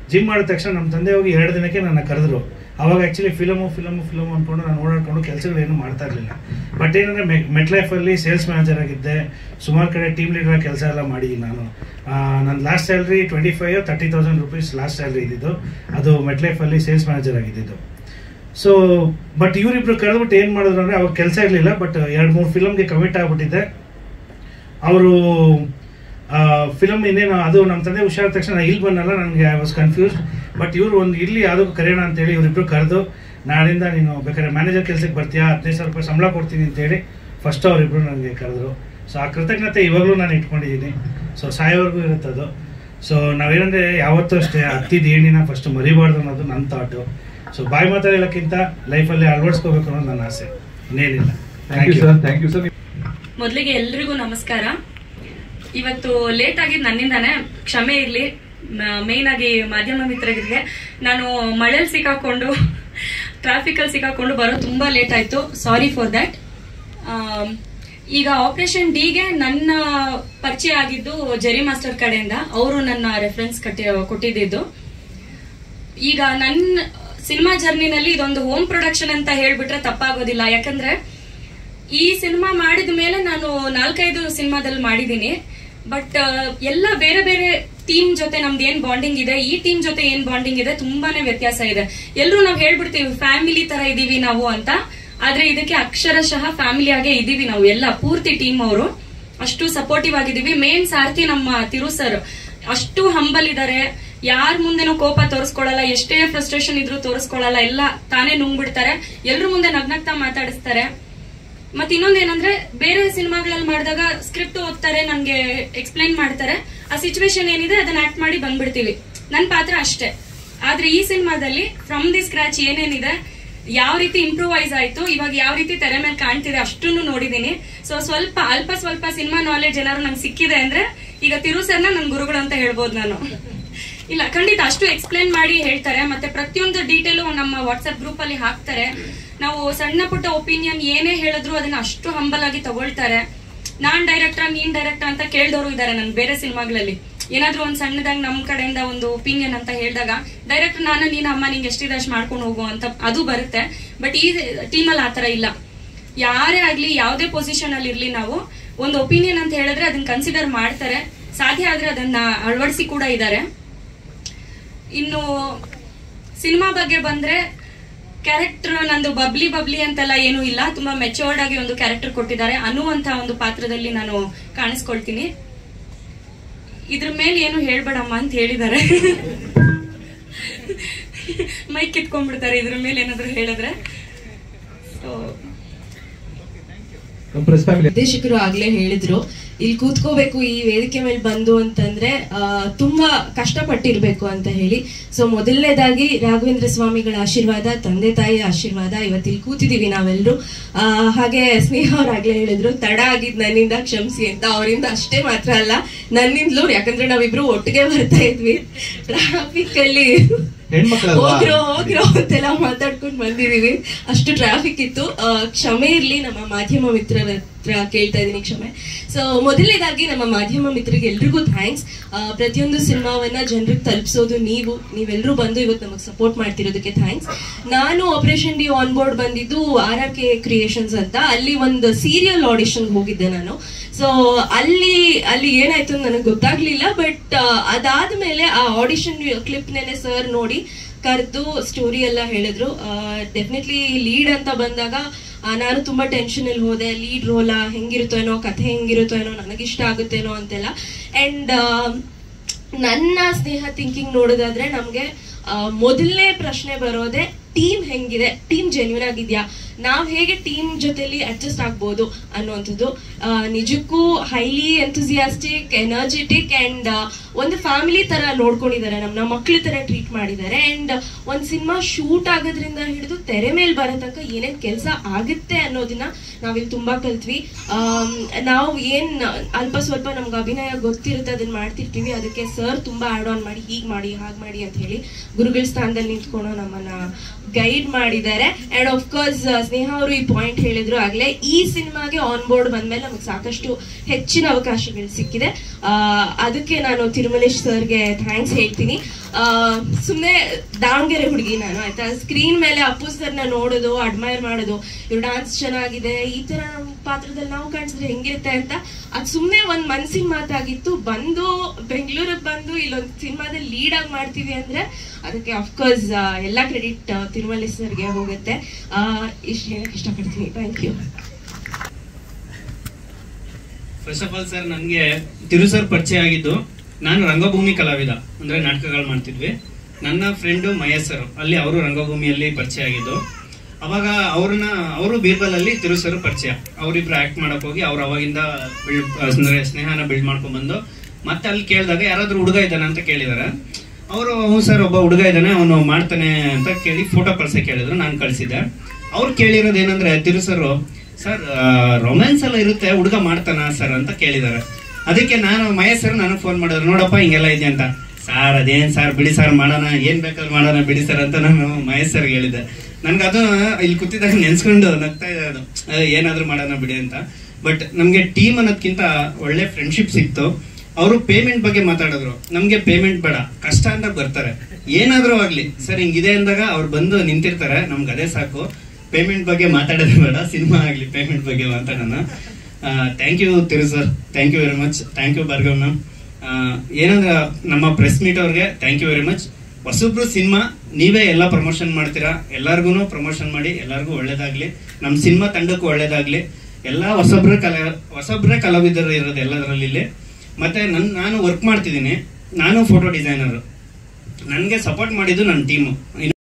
ಜಿಮ್ ಮಾಡಿದ ತಕ್ಷಣ ನಮ್ಮ ತಂದೆ ಹೋಗಿ ಎರಡು ದಿನಕ್ಕೆ ನನ್ನ ಕರೆದ್ರು ಅವಾಗ ಆ್ಯಕ್ಚುಲಿ ಫಿಲಮು ಫಿಲಮು ಫಿಲಮು ಅಂದ್ಕೊಂಡು ನಾನು ಓಡಾಡ್ಕೊಂಡು ಕೆಲಸಗಳೇನು ಮಾಡ್ತಾ ಇರಲಿಲ್ಲ ಬಟ್ ಏನಂದರೆ ಮೆ ಮೆಟ್ ಲೈಫಲ್ಲಿ ಸೇಲ್ಸ್ ಮ್ಯಾನೇಜರ್ ಆಗಿದ್ದೆ ಸುಮಾರು ಕಡೆ ಟೀಮ್ ಲೀಡರ್ ಕೆಲಸ ಎಲ್ಲ ಮಾಡಿದ್ದೀನಿ ನಾನು ನನ್ನ last salary twenty five thirty thousand rupees last salary ಇದ್ದಿದ್ದು ಅದು ಮೆಟ್ ಲೈಫಲ್ಲಿ ಸೇಲ್ಸ್ ಮ್ಯಾನೇಜರ್ ಆಗಿದ್ದಿದ್ದು ಸೊ ಬಟ್ ಇವರಿಬ್ರು ಕರೆದ್ಬಿಟ್ಟು ಏನು ಮಾಡಿದ್ರು ಅಂದರೆ ಅವಾಗ ಕೆಲಸ ಇರಲಿಲ್ಲ ಬಟ್ ಎರಡು ಮೂರು ಫಿಲಮ್ಗೆ ಕಮಿಟ್ ಆಗಿಬಿಟ್ಟಿದ್ದೆ ಅವರು ಫಿಲಮ್ ಇನ್ನೇನು ಅದು ನಮ್ಮ ತಂದೆ ಹುಷಾರಾದ ತಕ್ಷಣ ನಾನು ಇಲ್ಲಿ ಬಂದಲ್ಲ ನನಗೆ ಐ ವಾಸ್ ಕನ್ಫ್ಯೂಸ್ಡ್ ಬಟ್ ಇವರು ಒಂದು ಇಲ್ಲಿ ಯಾವುದಕ್ಕೂ ಕರೆಯೋಣ ಅಂತೇಳಿ ಇವರಿಬ್ರು ಕರೆದು ನಾಳಿಂದ ನೀನು ಬೇಕಾದ್ರೆ ಮ್ಯಾನೇಜರ್ ಕೆಲಸಕ್ಕೆ ಬರ್ತೀಯಾ ಹದಿನೈದು ಸಾವಿರ ರೂಪಾಯಿ ಸಂಬಳ ಕೊಡ್ತೀನಿ ಅಂತೇಳಿ ಫಸ್ಟ್ ಅವರಿಬ್ರು ನನಗೆ ಕರೆದ್ರು ಸೊ ಆ ಕೃತಜ್ಞತೆ ಇವಾಗಲೂ ನಾನು ಇಟ್ಕೊಂಡಿದ್ದೀನಿ ಸೊ ಸಾಯೋವರೆಗೂ ಇರುತ್ತೆ ಅದು ಸೊ ನಾವೇನಂದ್ರೆ ಯಾವತ್ತೂ ಅಷ್ಟೇ ಹತ್ತಿದ ಏಣಿನ ಫಸ್ಟ್ ಮರಿಬಾರ್ದು ಅನ್ನೋದು ನನ್ನ ಥಾಟು ಸೊ ಬಾಯಿ ಮಾತಾಡೋಕ್ಕಿಂತ ಲೈಫಲ್ಲಿ ಅಳವಡಿಸ್ಕೋಬೇಕು ಅನ್ನೋದು ನನ್ನ ಆಸೆ ಇನ್ನೇನಿಲ್ಲ thank you sir thank you sir ಮೊದಲಿಗೆ ಎಲ್ರಿಗೂ ನಮಸ್ಕಾರ ಇವತ್ತು ಲೇಟ್ ಆಗಿದ್ದು ನನ್ನಿಂದಾನೆ ಕ್ಷಮೆ ಇರಲಿ ಮೇನ್ ಆಗಿ ಮಾಧ್ಯಮ ಮಿತ್ರರಿಗೆ ನಾನು ಮಳೆಯಲ್ಲಿ ಸಿಕ್ಕಾಕೊಂಡು ಟ್ರಾಫಿಕಲ್ಲಿ ಸಿಕ್ಕಾಕೊಂಡು ಬರೋ ತುಂಬಾ ಲೇಟ್ ಆಯ್ತು ಸಾರಿ ಫಾರ್ ದ್ಯಾಟ್ ಈಗ ಆಪರೇಷನ್ ಡಿಗೆ ನನ್ನ ಪರಿಚಯ ಆಗಿದ್ದು ಜೆರಿ ಮಾಸ್ಟರ್ ಕಡೆಯಿಂದ ಅವರು ನನ್ನ ರೆಫರೆನ್ಸ್ ಕಟ್ಟಿ ಕೊಟ್ಟಿದ್ದು ಈಗ ನನ್ನ ಸಿನಿಮಾ ಜರ್ನಿನಲ್ಲಿ ಇದೊಂದು ಹೋಮ್ ಪ್ರೊಡಕ್ಷನ್ ಅಂತ ಹೇಳ್ಬಿಟ್ರೆ ತಪ್ಪಾಗೋದಿಲ್ಲ ಯಾಕಂದ್ರೆ ಈ ಸಿನಿಮಾ ಮಾಡಿದ ಮೇಲೆ ನಾನು ನಾಲ್ಕೈದು ಸಿನಿಮಾದಲ್ಲಿ ಮಾಡಿದ್ದೀನಿ ಬಟ್ ಎಲ್ಲ ಬೇರೆ ಬೇರೆ ಟೀಮ್ ಜೊತೆ ನಮ್ದು ಏನ್ ಬಾಂಡಿಂಗ್ ಇದೆ ಈ ಟೀಮ್ ಜೊತೆ ಏನ್ ಬಾಂಡಿಂಗ್ ಇದೆ ತುಂಬಾನೇ ವ್ಯತ್ಯಾಸ ಇದೆ ಎಲ್ಲರೂ ನಾವು ಹೇಳ್ಬಿಡ್ತೀವಿ ಫ್ಯಾಮಿಲಿ ತರ ಇದೀವಿ ನಾವು ಅಂತ ಆದ್ರೆ ಇದಕ್ಕೆ ಅಕ್ಷರಶಃ ಫ್ಯಾಮಿಲಿ ಆಗೇ ಇದೀವಿ ನಾವು ಎಲ್ಲ ಪೂರ್ತಿ ಟೀಮ್ ಅವರು ಅಷ್ಟು ಸಪೋರ್ಟಿವ್ ಆಗಿದೀವಿ ಮೇನ್ ಸಾರಥಿ ನಮ್ಮ ತಿರು ಸರ್ ಅಷ್ಟು ಹಂಬಲ್ ಇದಾರೆ ಯಾರ ಮುಂದೆನೂ ಕೋಪ ತೋರಿಸ್ಕೊಳಲ್ಲ ಎಷ್ಟೇ ಫ್ರಸ್ಟ್ರೇಷನ್ ಇದ್ರೂ ತೋರಿಸ್ಕೊಳಲ್ಲ ಎಲ್ಲ ತಾನೇ ನುಂಗ್ಬಿಡ್ತಾರೆ ಎಲ್ರ ಮುಂದೆ ನಗ್ನಗ್ತಾ ಮಾತಾಡಿಸ್ತಾರೆ ಮತ್ತೆ ಇನ್ನೊಂದೇನಂದ್ರೆ ಬೇರೆ ಸಿನಿಮಾಗಳಲ್ಲಿ ಮಾಡಿದಾಗ ಸ್ಕ್ರಿಪ್ಟ್ ಓದ್ತಾರೆ ನನ್ಗೆ ಎಕ್ಸ್ಪ್ಲೈನ್ ಮಾಡ್ತಾರೆ ಆ ಸಿಚುವೇಶನ್ ಏನಿದೆ ಅದನ್ನ ಆಕ್ಟ್ ಮಾಡಿ ಬಂದ್ಬಿಡ್ತೀವಿ ನನ್ ಪಾತ್ರ ಅಷ್ಟೇ ಆದ್ರೆ ಈ ಸಿನಿಮಾದಲ್ಲಿ ಫ್ರಮ್ ದಿ ಸ್ಕ್ರಾಚ್ ಏನೇನಿದೆ ಯಾವ ರೀತಿ ಇಂಪ್ರೂವೈಸ್ ಆಯ್ತು ಇವಾಗ ಯಾವ ರೀತಿ ತೆರೆ ಮೇಲೆ ಕಾಣ್ತಿದೆ ಅಷ್ಟನ್ನು ನೋಡಿದೀನಿ ಸೊ ಸ್ವಲ್ಪ ಅಲ್ಪ ಸ್ವಲ್ಪ ಸಿನಿಮಾ ನಾಲೆಜ್ ಏನಾದ್ರು ನಂಗೆ ಸಿಕ್ಕಿದೆ ಅಂದ್ರೆ ಈಗ ತಿರು ಸರ್ನ ನನ್ ಗುರುಗಳು ಅಂತ ಹೇಳ್ಬೋದು ನಾನು ಇಲ್ಲ ಖಂಡಿತ ಅಷ್ಟು ಎಕ್ಸ್ಪ್ಲೇನ್ ಮಾಡಿ ಹೇಳ್ತಾರೆ ಮತ್ತೆ ಪ್ರತಿಯೊಂದು ಡೀಟೇಲು ನಮ್ಮ ವಾಟ್ಸ್ಆಪ್ ಗ್ರೂಪ್ ಅಲ್ಲಿ ಹಾಕ್ತಾರೆ ನಾವು ಸಣ್ಣ ಪುಟ್ಟ ಒಪಿನಿಯನ್ ಏನೇ ಹೇಳಿದ್ರು ಅದನ್ನ ಅಷ್ಟು ಹಂಬಲ್ ಆಗಿ ತಗೊಳ್ತಾರೆ ನಾನ್ ಡೈರೆಕ್ಟರ್ ನೀನ್ ಡೈರೆಕ್ಟರ್ ಅಂತ ಕೇಳ್ದವರು ಇದ್ದಾರೆ ನನ್ ಬೇರೆ ಸಿನಿಮಾಗಳಲ್ಲಿ ಏನಾದ್ರೂ ಒಂದ್ ಸಣ್ಣದಾಗಿ ನಮ್ ಕಡೆಯಿಂದ ಒಂದು ಒಪಿನಿಯನ್ ಅಂತ ಹೇಳಿದಾಗ ಡೈರೆಕ್ಟರ್ ನಾನು ನೀನ್ ಅಮ್ಮ ನಿಂಗೆ ಎಷ್ಟಿದೆ ಅಷ್ಟು ಮಾಡ್ಕೊಂಡು ಹೋಗು ಅಂತ ಅದು ಬರುತ್ತೆ ಬಟ್ ಈ ಟೀಮಲ್ಲಿ ಆತರ ಇಲ್ಲ ಯಾರೇ ಆಗ್ಲಿ ಯಾವ್ದೇ ಪೊಸಿಷನ್ ಅಲ್ಲಿ ಇರ್ಲಿ ನಾವು ಒಂದು ಒಪಿನಿಯನ್ ಅಂತ ಹೇಳಿದ್ರೆ ಅದನ್ನ ಕನ್ಸಿಡರ್ ಮಾಡ್ತಾರೆ ಸಾಧ್ಯ ಆದ್ರೆ ಅದನ್ನ ಅಳವಡಿಸಿ ಕೂಡ ಇದ್ದಾರೆ ಇನ್ನು ಸಿನಿಮಾ ಬಗ್ಗೆ ಬಂದ್ರೆ ಕ್ಯಾರೆಕ್ಟರ್ ನಂದು ಬಬ್ಲಿ ಬಬ್ಲಿ ಅಂತೆಲ್ಲ ಏನೂ ಇಲ್ಲ ತುಂಬಾ ಮೆಚೋರ್ಡ್ ಆಗಿ ಒಂದು ಕ್ಯಾರೆಕ್ಟರ್ ಕೊಟ್ಟಿದ್ದಾರೆ ಅನು ಅಂತ ಒಂದು ಪಾತ್ರದಲ್ಲಿ ನಾನು ಕಾಣಿಸ್ಕೊಳ್ತೀನಿ ಇದ್ರ ಮೇಲೆ ಏನು ಹೇಳ್ಬೇಡಮ್ಮ ಅಂತ ಹೇಳಿದ್ದಾರೆ ಮೈಕ್ ಕಿತ್ಕೊಂಡ್ಬಿಡ್ತಾರೆ ಇದ್ರ ಮೇಲೆ ಏನಾದ್ರು ಹೇಳಿದ್ರೆ ಸೊ ನಮ್ಮ ಪ್ರೆಸ್ ಫ್ಯಾಮಿಲಿ ನಿರ್ದೇಶಕರು ಆಗ್ಲೇ ಹೇಳಿದ್ರು ಇಲ್ಲಿ ಕೂತ್ಕೋಬೇಕು ಈ ವೇದಿಕೆ ಮೇಲೆ ಬಂದು ಅಂತಂದ್ರೆ ಆ, ತುಂಬಾ ಕಷ್ಟಪಟ್ಟಿರ್ಬೇಕು ಅಂತ ಹೇಳಿ ಸೊ ಮೊದಲನೇದಾಗಿ ರಾಘವೇಂದ್ರ ಸ್ವಾಮಿಗಳ ಆಶೀರ್ವಾದ ತಂದೆ ತಾಯಿಯ ಆಶೀರ್ವಾದ ಇವತ್ತು ಇಲ್ಲಿ ಕೂತಿದೀವಿ ನಾವೆಲ್ಲರೂ ಆ, ಹಾಗೆ ಸ್ನೇಹ ಅವ್ರಾಗ್ಲೇ ಹೇಳಿದ್ರು ತಡ ಆಗಿದ್ ನನ್ನಿಂದ ಕ್ಷಮಿಸಿ ಅಂತ ಅವರಿಂದ ಅಷ್ಟೇ ಮಾತ್ರ ಅಲ್ಲ ನನ್ನಿಂದಲೂ ಯಾಕಂದ್ರೆ ನಾವಿಬ್ರು ಒಟ್ಟಿಗೆ ಬರ್ತಾ ಇದ್ವಿ ಟ್ರಾಫಿಕ್ ಅಲ್ಲಿ ಹೆಣ್ಮಕ್ಳಲ್ವಾ? ಹೋಗ್ರೋ ಹೋಗ್ರೋ ಅಂತೆಲ್ಲ ಮಾತಾಡ್ಕೊಂಡು ಬಂದಿದೀವಿ ಅಷ್ಟು ಟ್ರಾಫಿಕ್ ಇತ್ತು ಆ, ಕ್ಷಮೆ ಇರ್ಲಿ ನಮ್ಮ ಮಾಧ್ಯಮ ಮಿತ್ರರ ಹತ್ರ ಕೇಳ್ತಾ ಇದೀನಿ ಕ್ಷಮೆ ಸೊ ಮೊದಲನೇದಾಗಿ ನಮ್ಮ ಮಾಧ್ಯಮ ಮಿತ್ರರಿಗೆ ಎಲ್ರಿಗೂ ಥ್ಯಾಂಕ್ಸ್ ಪ್ರತಿಯೊಂದು ಸಿನಿಮಾವನ್ನ ಜನರಿಗೆ ತಲುಪಿಸೋದು ನೀವು ನೀವೆಲ್ಲರೂ ಬಂದು ಇವತ್ತು ನಮಗೆ ಸಪೋರ್ಟ್ ಮಾಡ್ತಿರೋದಕ್ಕೆ ಥ್ಯಾಂಕ್ಸ್ ನಾನು ಆಪರೇಷನ್ ಡಿ ಆನ್ ಬೋರ್ಡ್ ಬಂದಿದ್ದು ಆರ್ ಆರ್ ಕೆ ಕ್ರಿಯೇಷನ್ಸ್ ಅಂತ ಅಲ್ಲಿ ಒಂದು ಸೀರಿಯಲ್ ಆಡಿಷನ್ ಹೋಗಿದ್ದೆ ನಾನು ಸೊ ಅಲ್ಲಿ ಅಲ್ಲಿ ಏನಾಯ್ತು ಅಂತ ನನಗೆ ಗೊತ್ತಾಗ್ಲಿಲ್ಲ ಬಟ್ ಅದಾದ್ಮೇಲೆ ಆ ಆಡಿಷನ್ ಕ್ಲಿಪ್ನೇನೆ ಸರ್ ನೋಡಿ ಕರೆದು ಸ್ಟೋರಿ ಎಲ್ಲ ಹೇಳಿದ್ರು ಡೆಫಿನೆಟ್ಲಿ ಲೀಡ್ ಅಂತ ಬಂದಾಗ ಆ, ನಾನು ತುಂಬಾ ಟೆನ್ಷನ್ ಅಲ್ಲಿ ಹೋದೆ ಲೀಡ್ ರೋಲಾ ಹೆಂಗಿರುತ್ತೇನೋ ಕಥೆ ಹೆಂಗಿರುತ್ತೋ ಏನೋ ನನಗಿಷ್ಟ ಆಗುತ್ತೇನೋ ಅಂತೆಲ್ಲ ಅಂಡ್ ನನ್ನ ಸ್ನೇಹ ಥಿಂಕಿಂಗ್ ನೋಡೋದಾದ್ರೆ ನಮ್ಗೆ ಆ, ಮೊದಲನೇ ಪ್ರಶ್ನೆ ಬರೋದೇ ಟೀಮ್ ಹೆಂಗಿದೆ ಟೀಮ್ ಜೆನ್ಯೂನ್ ಆಗಿದ್ಯಾ ನಾವ್ ಹೇಗೆ ಟೀಮ್ ಜೊತೆಲಿ ಅಡ್ಜಸ್ಟ್ ಆಗ್ಬೋದು ಅನ್ನುವಂಥದ್ದು ಆ, ನಿಜಕ್ಕೂ ಹೈಲಿ ಎಂಥುಸಿಯಾಸ್ಟಿಕ್ ಎನರ್ಜೆಟಿಕ್ ಅಂಡ್ ಒಂದು ಫ್ಯಾಮಿಲಿ ತರ ನೋಡ್ಕೊಂಡಿದ್ದಾರೆ ನಮ್ಮನ್ನ ಮಕ್ಳ ತರ ಟ್ರೀಟ್ ಮಾಡಿದ್ದಾರೆ ಅಂಡ್ ಒಂದ್ ಸಿನಿಮಾ ಶೂಟ್ ಆಗೋದ್ರಿಂದ ಹಿಡಿದು ತೆರೆ ಮೇಲೆ ಬರೋ ತನಕ ಏನೇನ್ ಕೆಲಸ ಆಗುತ್ತೆ ಅನ್ನೋದನ್ನ ನಾವಿಲ್ಲಿ ತುಂಬಾ ಕಲ್ತ್ವಿ ಆಮ್, ನಾವು ಏನ್ ಅಲ್ಪ ಸ್ವಲ್ಪ ನಮ್ಗೆ ಅಭಿನಯ ಗೊತ್ತಿರುತ್ತೆ ಅದನ್ನ ಮಾಡ್ತಿರ್ತೀವಿ ಅದಕ್ಕೆ ಸರ್ ತುಂಬಾ ಆಡ್ ಆನ್ ಮಾಡಿ ಹೀಗ್ ಮಾಡಿ ಹಾಗ್ ಮಾಡಿ ಅಂತ ಹೇಳಿ ಗುರುಗಳ ಸ್ಥಾನದಲ್ಲಿ ನಿಂತ್ಕೊಂಡು ನಮ್ಮನ್ನ ಗೈಡ್ ಮಾಡಿದ್ದಾರೆ ಅಂಡ್ ಆಫ್ ಕೋರ್ಸ್ ಸ್ನೇಹ ಅವರು ಈ ಪಾಯಿಂಟ್ ಹೇಳಿದ್ರು ಆಗ್ಲೇ ಈ ಸಿನಿಮಾಗೆ ಆನ್ ಬೋರ್ಡ್ ಬಂದ್ಮೇಲೆ ನಮಗೆ ಸಾಕಷ್ಟು ಹೆಚ್ಚಿನ ಅವಕಾಶಗಳು ಸಿಕ್ಕಿದೆ ಆ, ಅದಕ್ಕೆ ನಾನು ತಿರುಮಲೇಶ್ ಸರ್ಗೆ ಥ್ಯಾಂಕ್ಸ್ ಹೇಳ್ತೀನಿ ಸುಮ್ಮನೆ ದಾವಣಗೆರೆ ಹುಡುಗಿ ನಾನು ಆಯ್ತಾ ಸ್ಕ್ರೀನ್ ಮೇಲೆ ಅಪ್ಪು ಸರ್ನ ನೋಡೋದು ಅಡ್ಮೈರ್ ಮಾಡೋದು ಇವ್ರು ಡಾನ್ಸ್ ಚೆನ್ನಾಗಿದೆ ಈ ತರ ನಮ್ಮ ಪಾತ್ರದಲ್ಲಿ ನಾವು ಕಾಣಿಸಿದ್ರೆ ಹೆಂಗಿರುತ್ತೆ ಅಂತ ಅದು ಸುಮ್ಮನೆ ಒಂದ್ ಮನ್ಸಿನ ಮಾತಾಗಿತ್ತು ಬಂದು ಬೆಂಗಳೂರಿಗೆ ಬಂದು ಇಲ್ಲೊಂದು ಸಿನಿಮಾದಲ್ಲಿ ಲೀಡ್ ಆಗಿ ಮಾಡ್ತೀವಿ ಅಂದ್ರೆ ಅದಕ್ಕೆ ಅಫ್ಕೋರ್ಸ್ ಎಲ್ಲ ಕ್ರೆಡಿಟ್ ತಿರುಮಲೇಶ್ ಸರ್ಗೆ ಹೋಗುತ್ತೆ ಆ, ಇಷ್ಟು ಹೇಳಕ್ ಇಷ್ಟಪಡ್ತೀನಿ thank you first of all sir ನನಗೆ ತಿರು ಸರ್ ಪರಿಚಯ ಆಗಿದ್ದು ನಾನು ರಂಗಭೂಮಿ ಕಲಾವಿದ ಅಂದ್ರೆ ನಾಟಕಗಳು ಮಾಡ್ತಿದ್ವಿ ನನ್ನ ಫ್ರೆಂಡು ಮಹೇಶ್ ಸರ್ ಅಲ್ಲಿ ಅವರು ರಂಗಭೂಮಿಯಲ್ಲಿ ಪರಿಚಯ ಆಗಿದ್ದು ಅವಾಗ ಅವ್ರನ್ನ ಅವರು ಬೀರ್ಬಲ್ ಅಲ್ಲಿ ತಿರು ಸರ್ ಪರಿಚಯ ಅವರಿಬ್ರು ಆಕ್ಟ್ ಮಾಡಕ್ ಹೋಗಿ ಅವ್ರು ಅವಾಗಿಂದ build- ಅಂದ್ರೆ ಸ್ನೇಹನ ಬಿಲ್ಡ್ ಮಾಡ್ಕೊಂಡ್ ಬಂದು ಮತ್ತೆ ಅಲ್ಲಿ ಕೇಳಿದಾಗ ಯಾರಾದ್ರೂ ಹುಡುಗ ಇದ್ದಾನೆ ಅಂತ ಕೇಳಿದಾರೆ ಅವರು ಹ್ಞೂ ಸರ್ ಒಬ್ಬ ಹುಡುಗ ಇದ್ದಾನೆ ಅವನು ಮಾಡ್ತಾನೆ ಅಂತ ಕೇಳಿ ಫೋಟೋ ಕಳ್ಸಕ್ಕೆ ಕೇಳಿದ್ರು ನಾನು ಕಳ್ಸಿದ್ದೆ ಅವ್ರು ಕೇಳಿರೋದು ಏನಂದ್ರೆ ತಿರು ಸರ್ ಸರ್ ರೊಮ್ಯಾನ್ಸ್ ಎಲ್ಲ ಇರುತ್ತೆ ಹುಡುಗ ಮಾಡ್ತಾನ ಸರ್ ಅಂತ ಕೇಳಿದಾರೆ ಅದಕ್ಕೆ ನಾನು ಮಹೇಶ್ ಸರ್ ನನಗೆ ಫೋನ್ ಮಾಡಿದ್ರು ನೋಡಪ್ಪ ಹಿಂಗೆಲ್ಲ ಇದೆ ಅಂತ ಸರ್ ಅದೇನ್ ಸರ್ ಬಿಡಿ ಸರ್ ಮಾಡೋಣ ಏನ್ ಬೇಕಾದ್ರೂ ಮಾಡೋಣ ಬಿಡಿ ಸರ್ ಅಂತ ನಾನು ಮಹೇಶ್ ಸರ್ ಹೇಳಿದ್ದೆ ನನ್ಗೆ ಅದು ಇಲ್ಲಿ ಕೂತಿದ್ದಾಗ ನೆನ್ಸ್ಕೊಂಡು ನಗ್ತಾ ಇದೆ ಅದು ಅಹ್, ಏನಾದ್ರೂ ಮಾಡೋಣ ಬಿಡಿ ಅಂತ ಬಟ್ ನಮ್ಗೆ ಟೀಮ್ ಅನ್ನೋದ್ಕಿಂತ ಒಳ್ಳೆ ಫ್ರೆಂಡ್ಶಿಪ್ ಸಿಕ್ತು ಅವರು ಪೇಮೆಂಟ್ ಬಗ್ಗೆ ಮಾತಾಡಿದ್ರು ನಮ್ಗೆ ಪೇಮೆಂಟ್ ಬೇಡ ಕಷ್ಟ ಅಂತ ಬರ್ತಾರೆ ಏನಾದ್ರೂ ಆಗ್ಲಿ ಸರ್ ಹಿಂಗಿದೆ ಅಂದಾಗ ಅವ್ರು ಬಂದು ನಿಂತಿರ್ತಾರೆ ನಮ್ಗೆ ಅದೇ ಸಾಕು ಪೇಮೆಂಟ್ ಬಗ್ಗೆ ಮಾತಾಡೋದೇ ಬೇಡ ಸಿನಿಮಾ ಆಗ್ಲಿ ಪೇಮೆಂಟ್ ಬಗ್ಗೆ ಮಾತಾಡೋಣ thank you Thiru sir thank you very much thank you Bhargav ma'am ಏನಂದ್ರೆ ನಮ್ಮ ಪ್ರೆಸ್ ಮೀಟ್ ಅವ್ರಿಗೆ ಥ್ಯಾಂಕ್ ಯು ವೆರಿ ಮಚ್ ಹೊಸಬ್ರು ಸಿನಿಮಾ ನೀವೇ ಎಲ್ಲ ಪ್ರಮೋಷನ್ ಮಾಡ್ತೀರಾ ಎಲ್ಲಾರ್ಗು ಪ್ರಮೋಷನ್ ಮಾಡಿ ಎಲ್ಲಾರ್ಗು ಒಳ್ಳೇದಾಗ್ಲಿ ನಮ್ಮ ಸಿನಿಮಾ ತಂಡಕ್ಕೂ ಒಳ್ಳೇದಾಗ್ಲಿ ಎಲ್ಲ ಹೊಸಬ್ರ ಕಲ ಹೊಸಬ್ರೇ ಕಲಾವಿದರು ಇರೋದು ಎಲ್ಲದರಲ್ಲಿ ಇಲ್ಲಿ ಮತ್ತೆ ನನ್ ನಾನು ವರ್ಕ್ ಮಾಡ್ತಿದ್ದೀನಿ ನಾನು ಫೋಟೋ ಡಿಸೈನರ್ ನನಗೆ ಸಪೋರ್ಟ್ ಮಾಡಿದ್ದು ನನ್ನ ಟೀಮು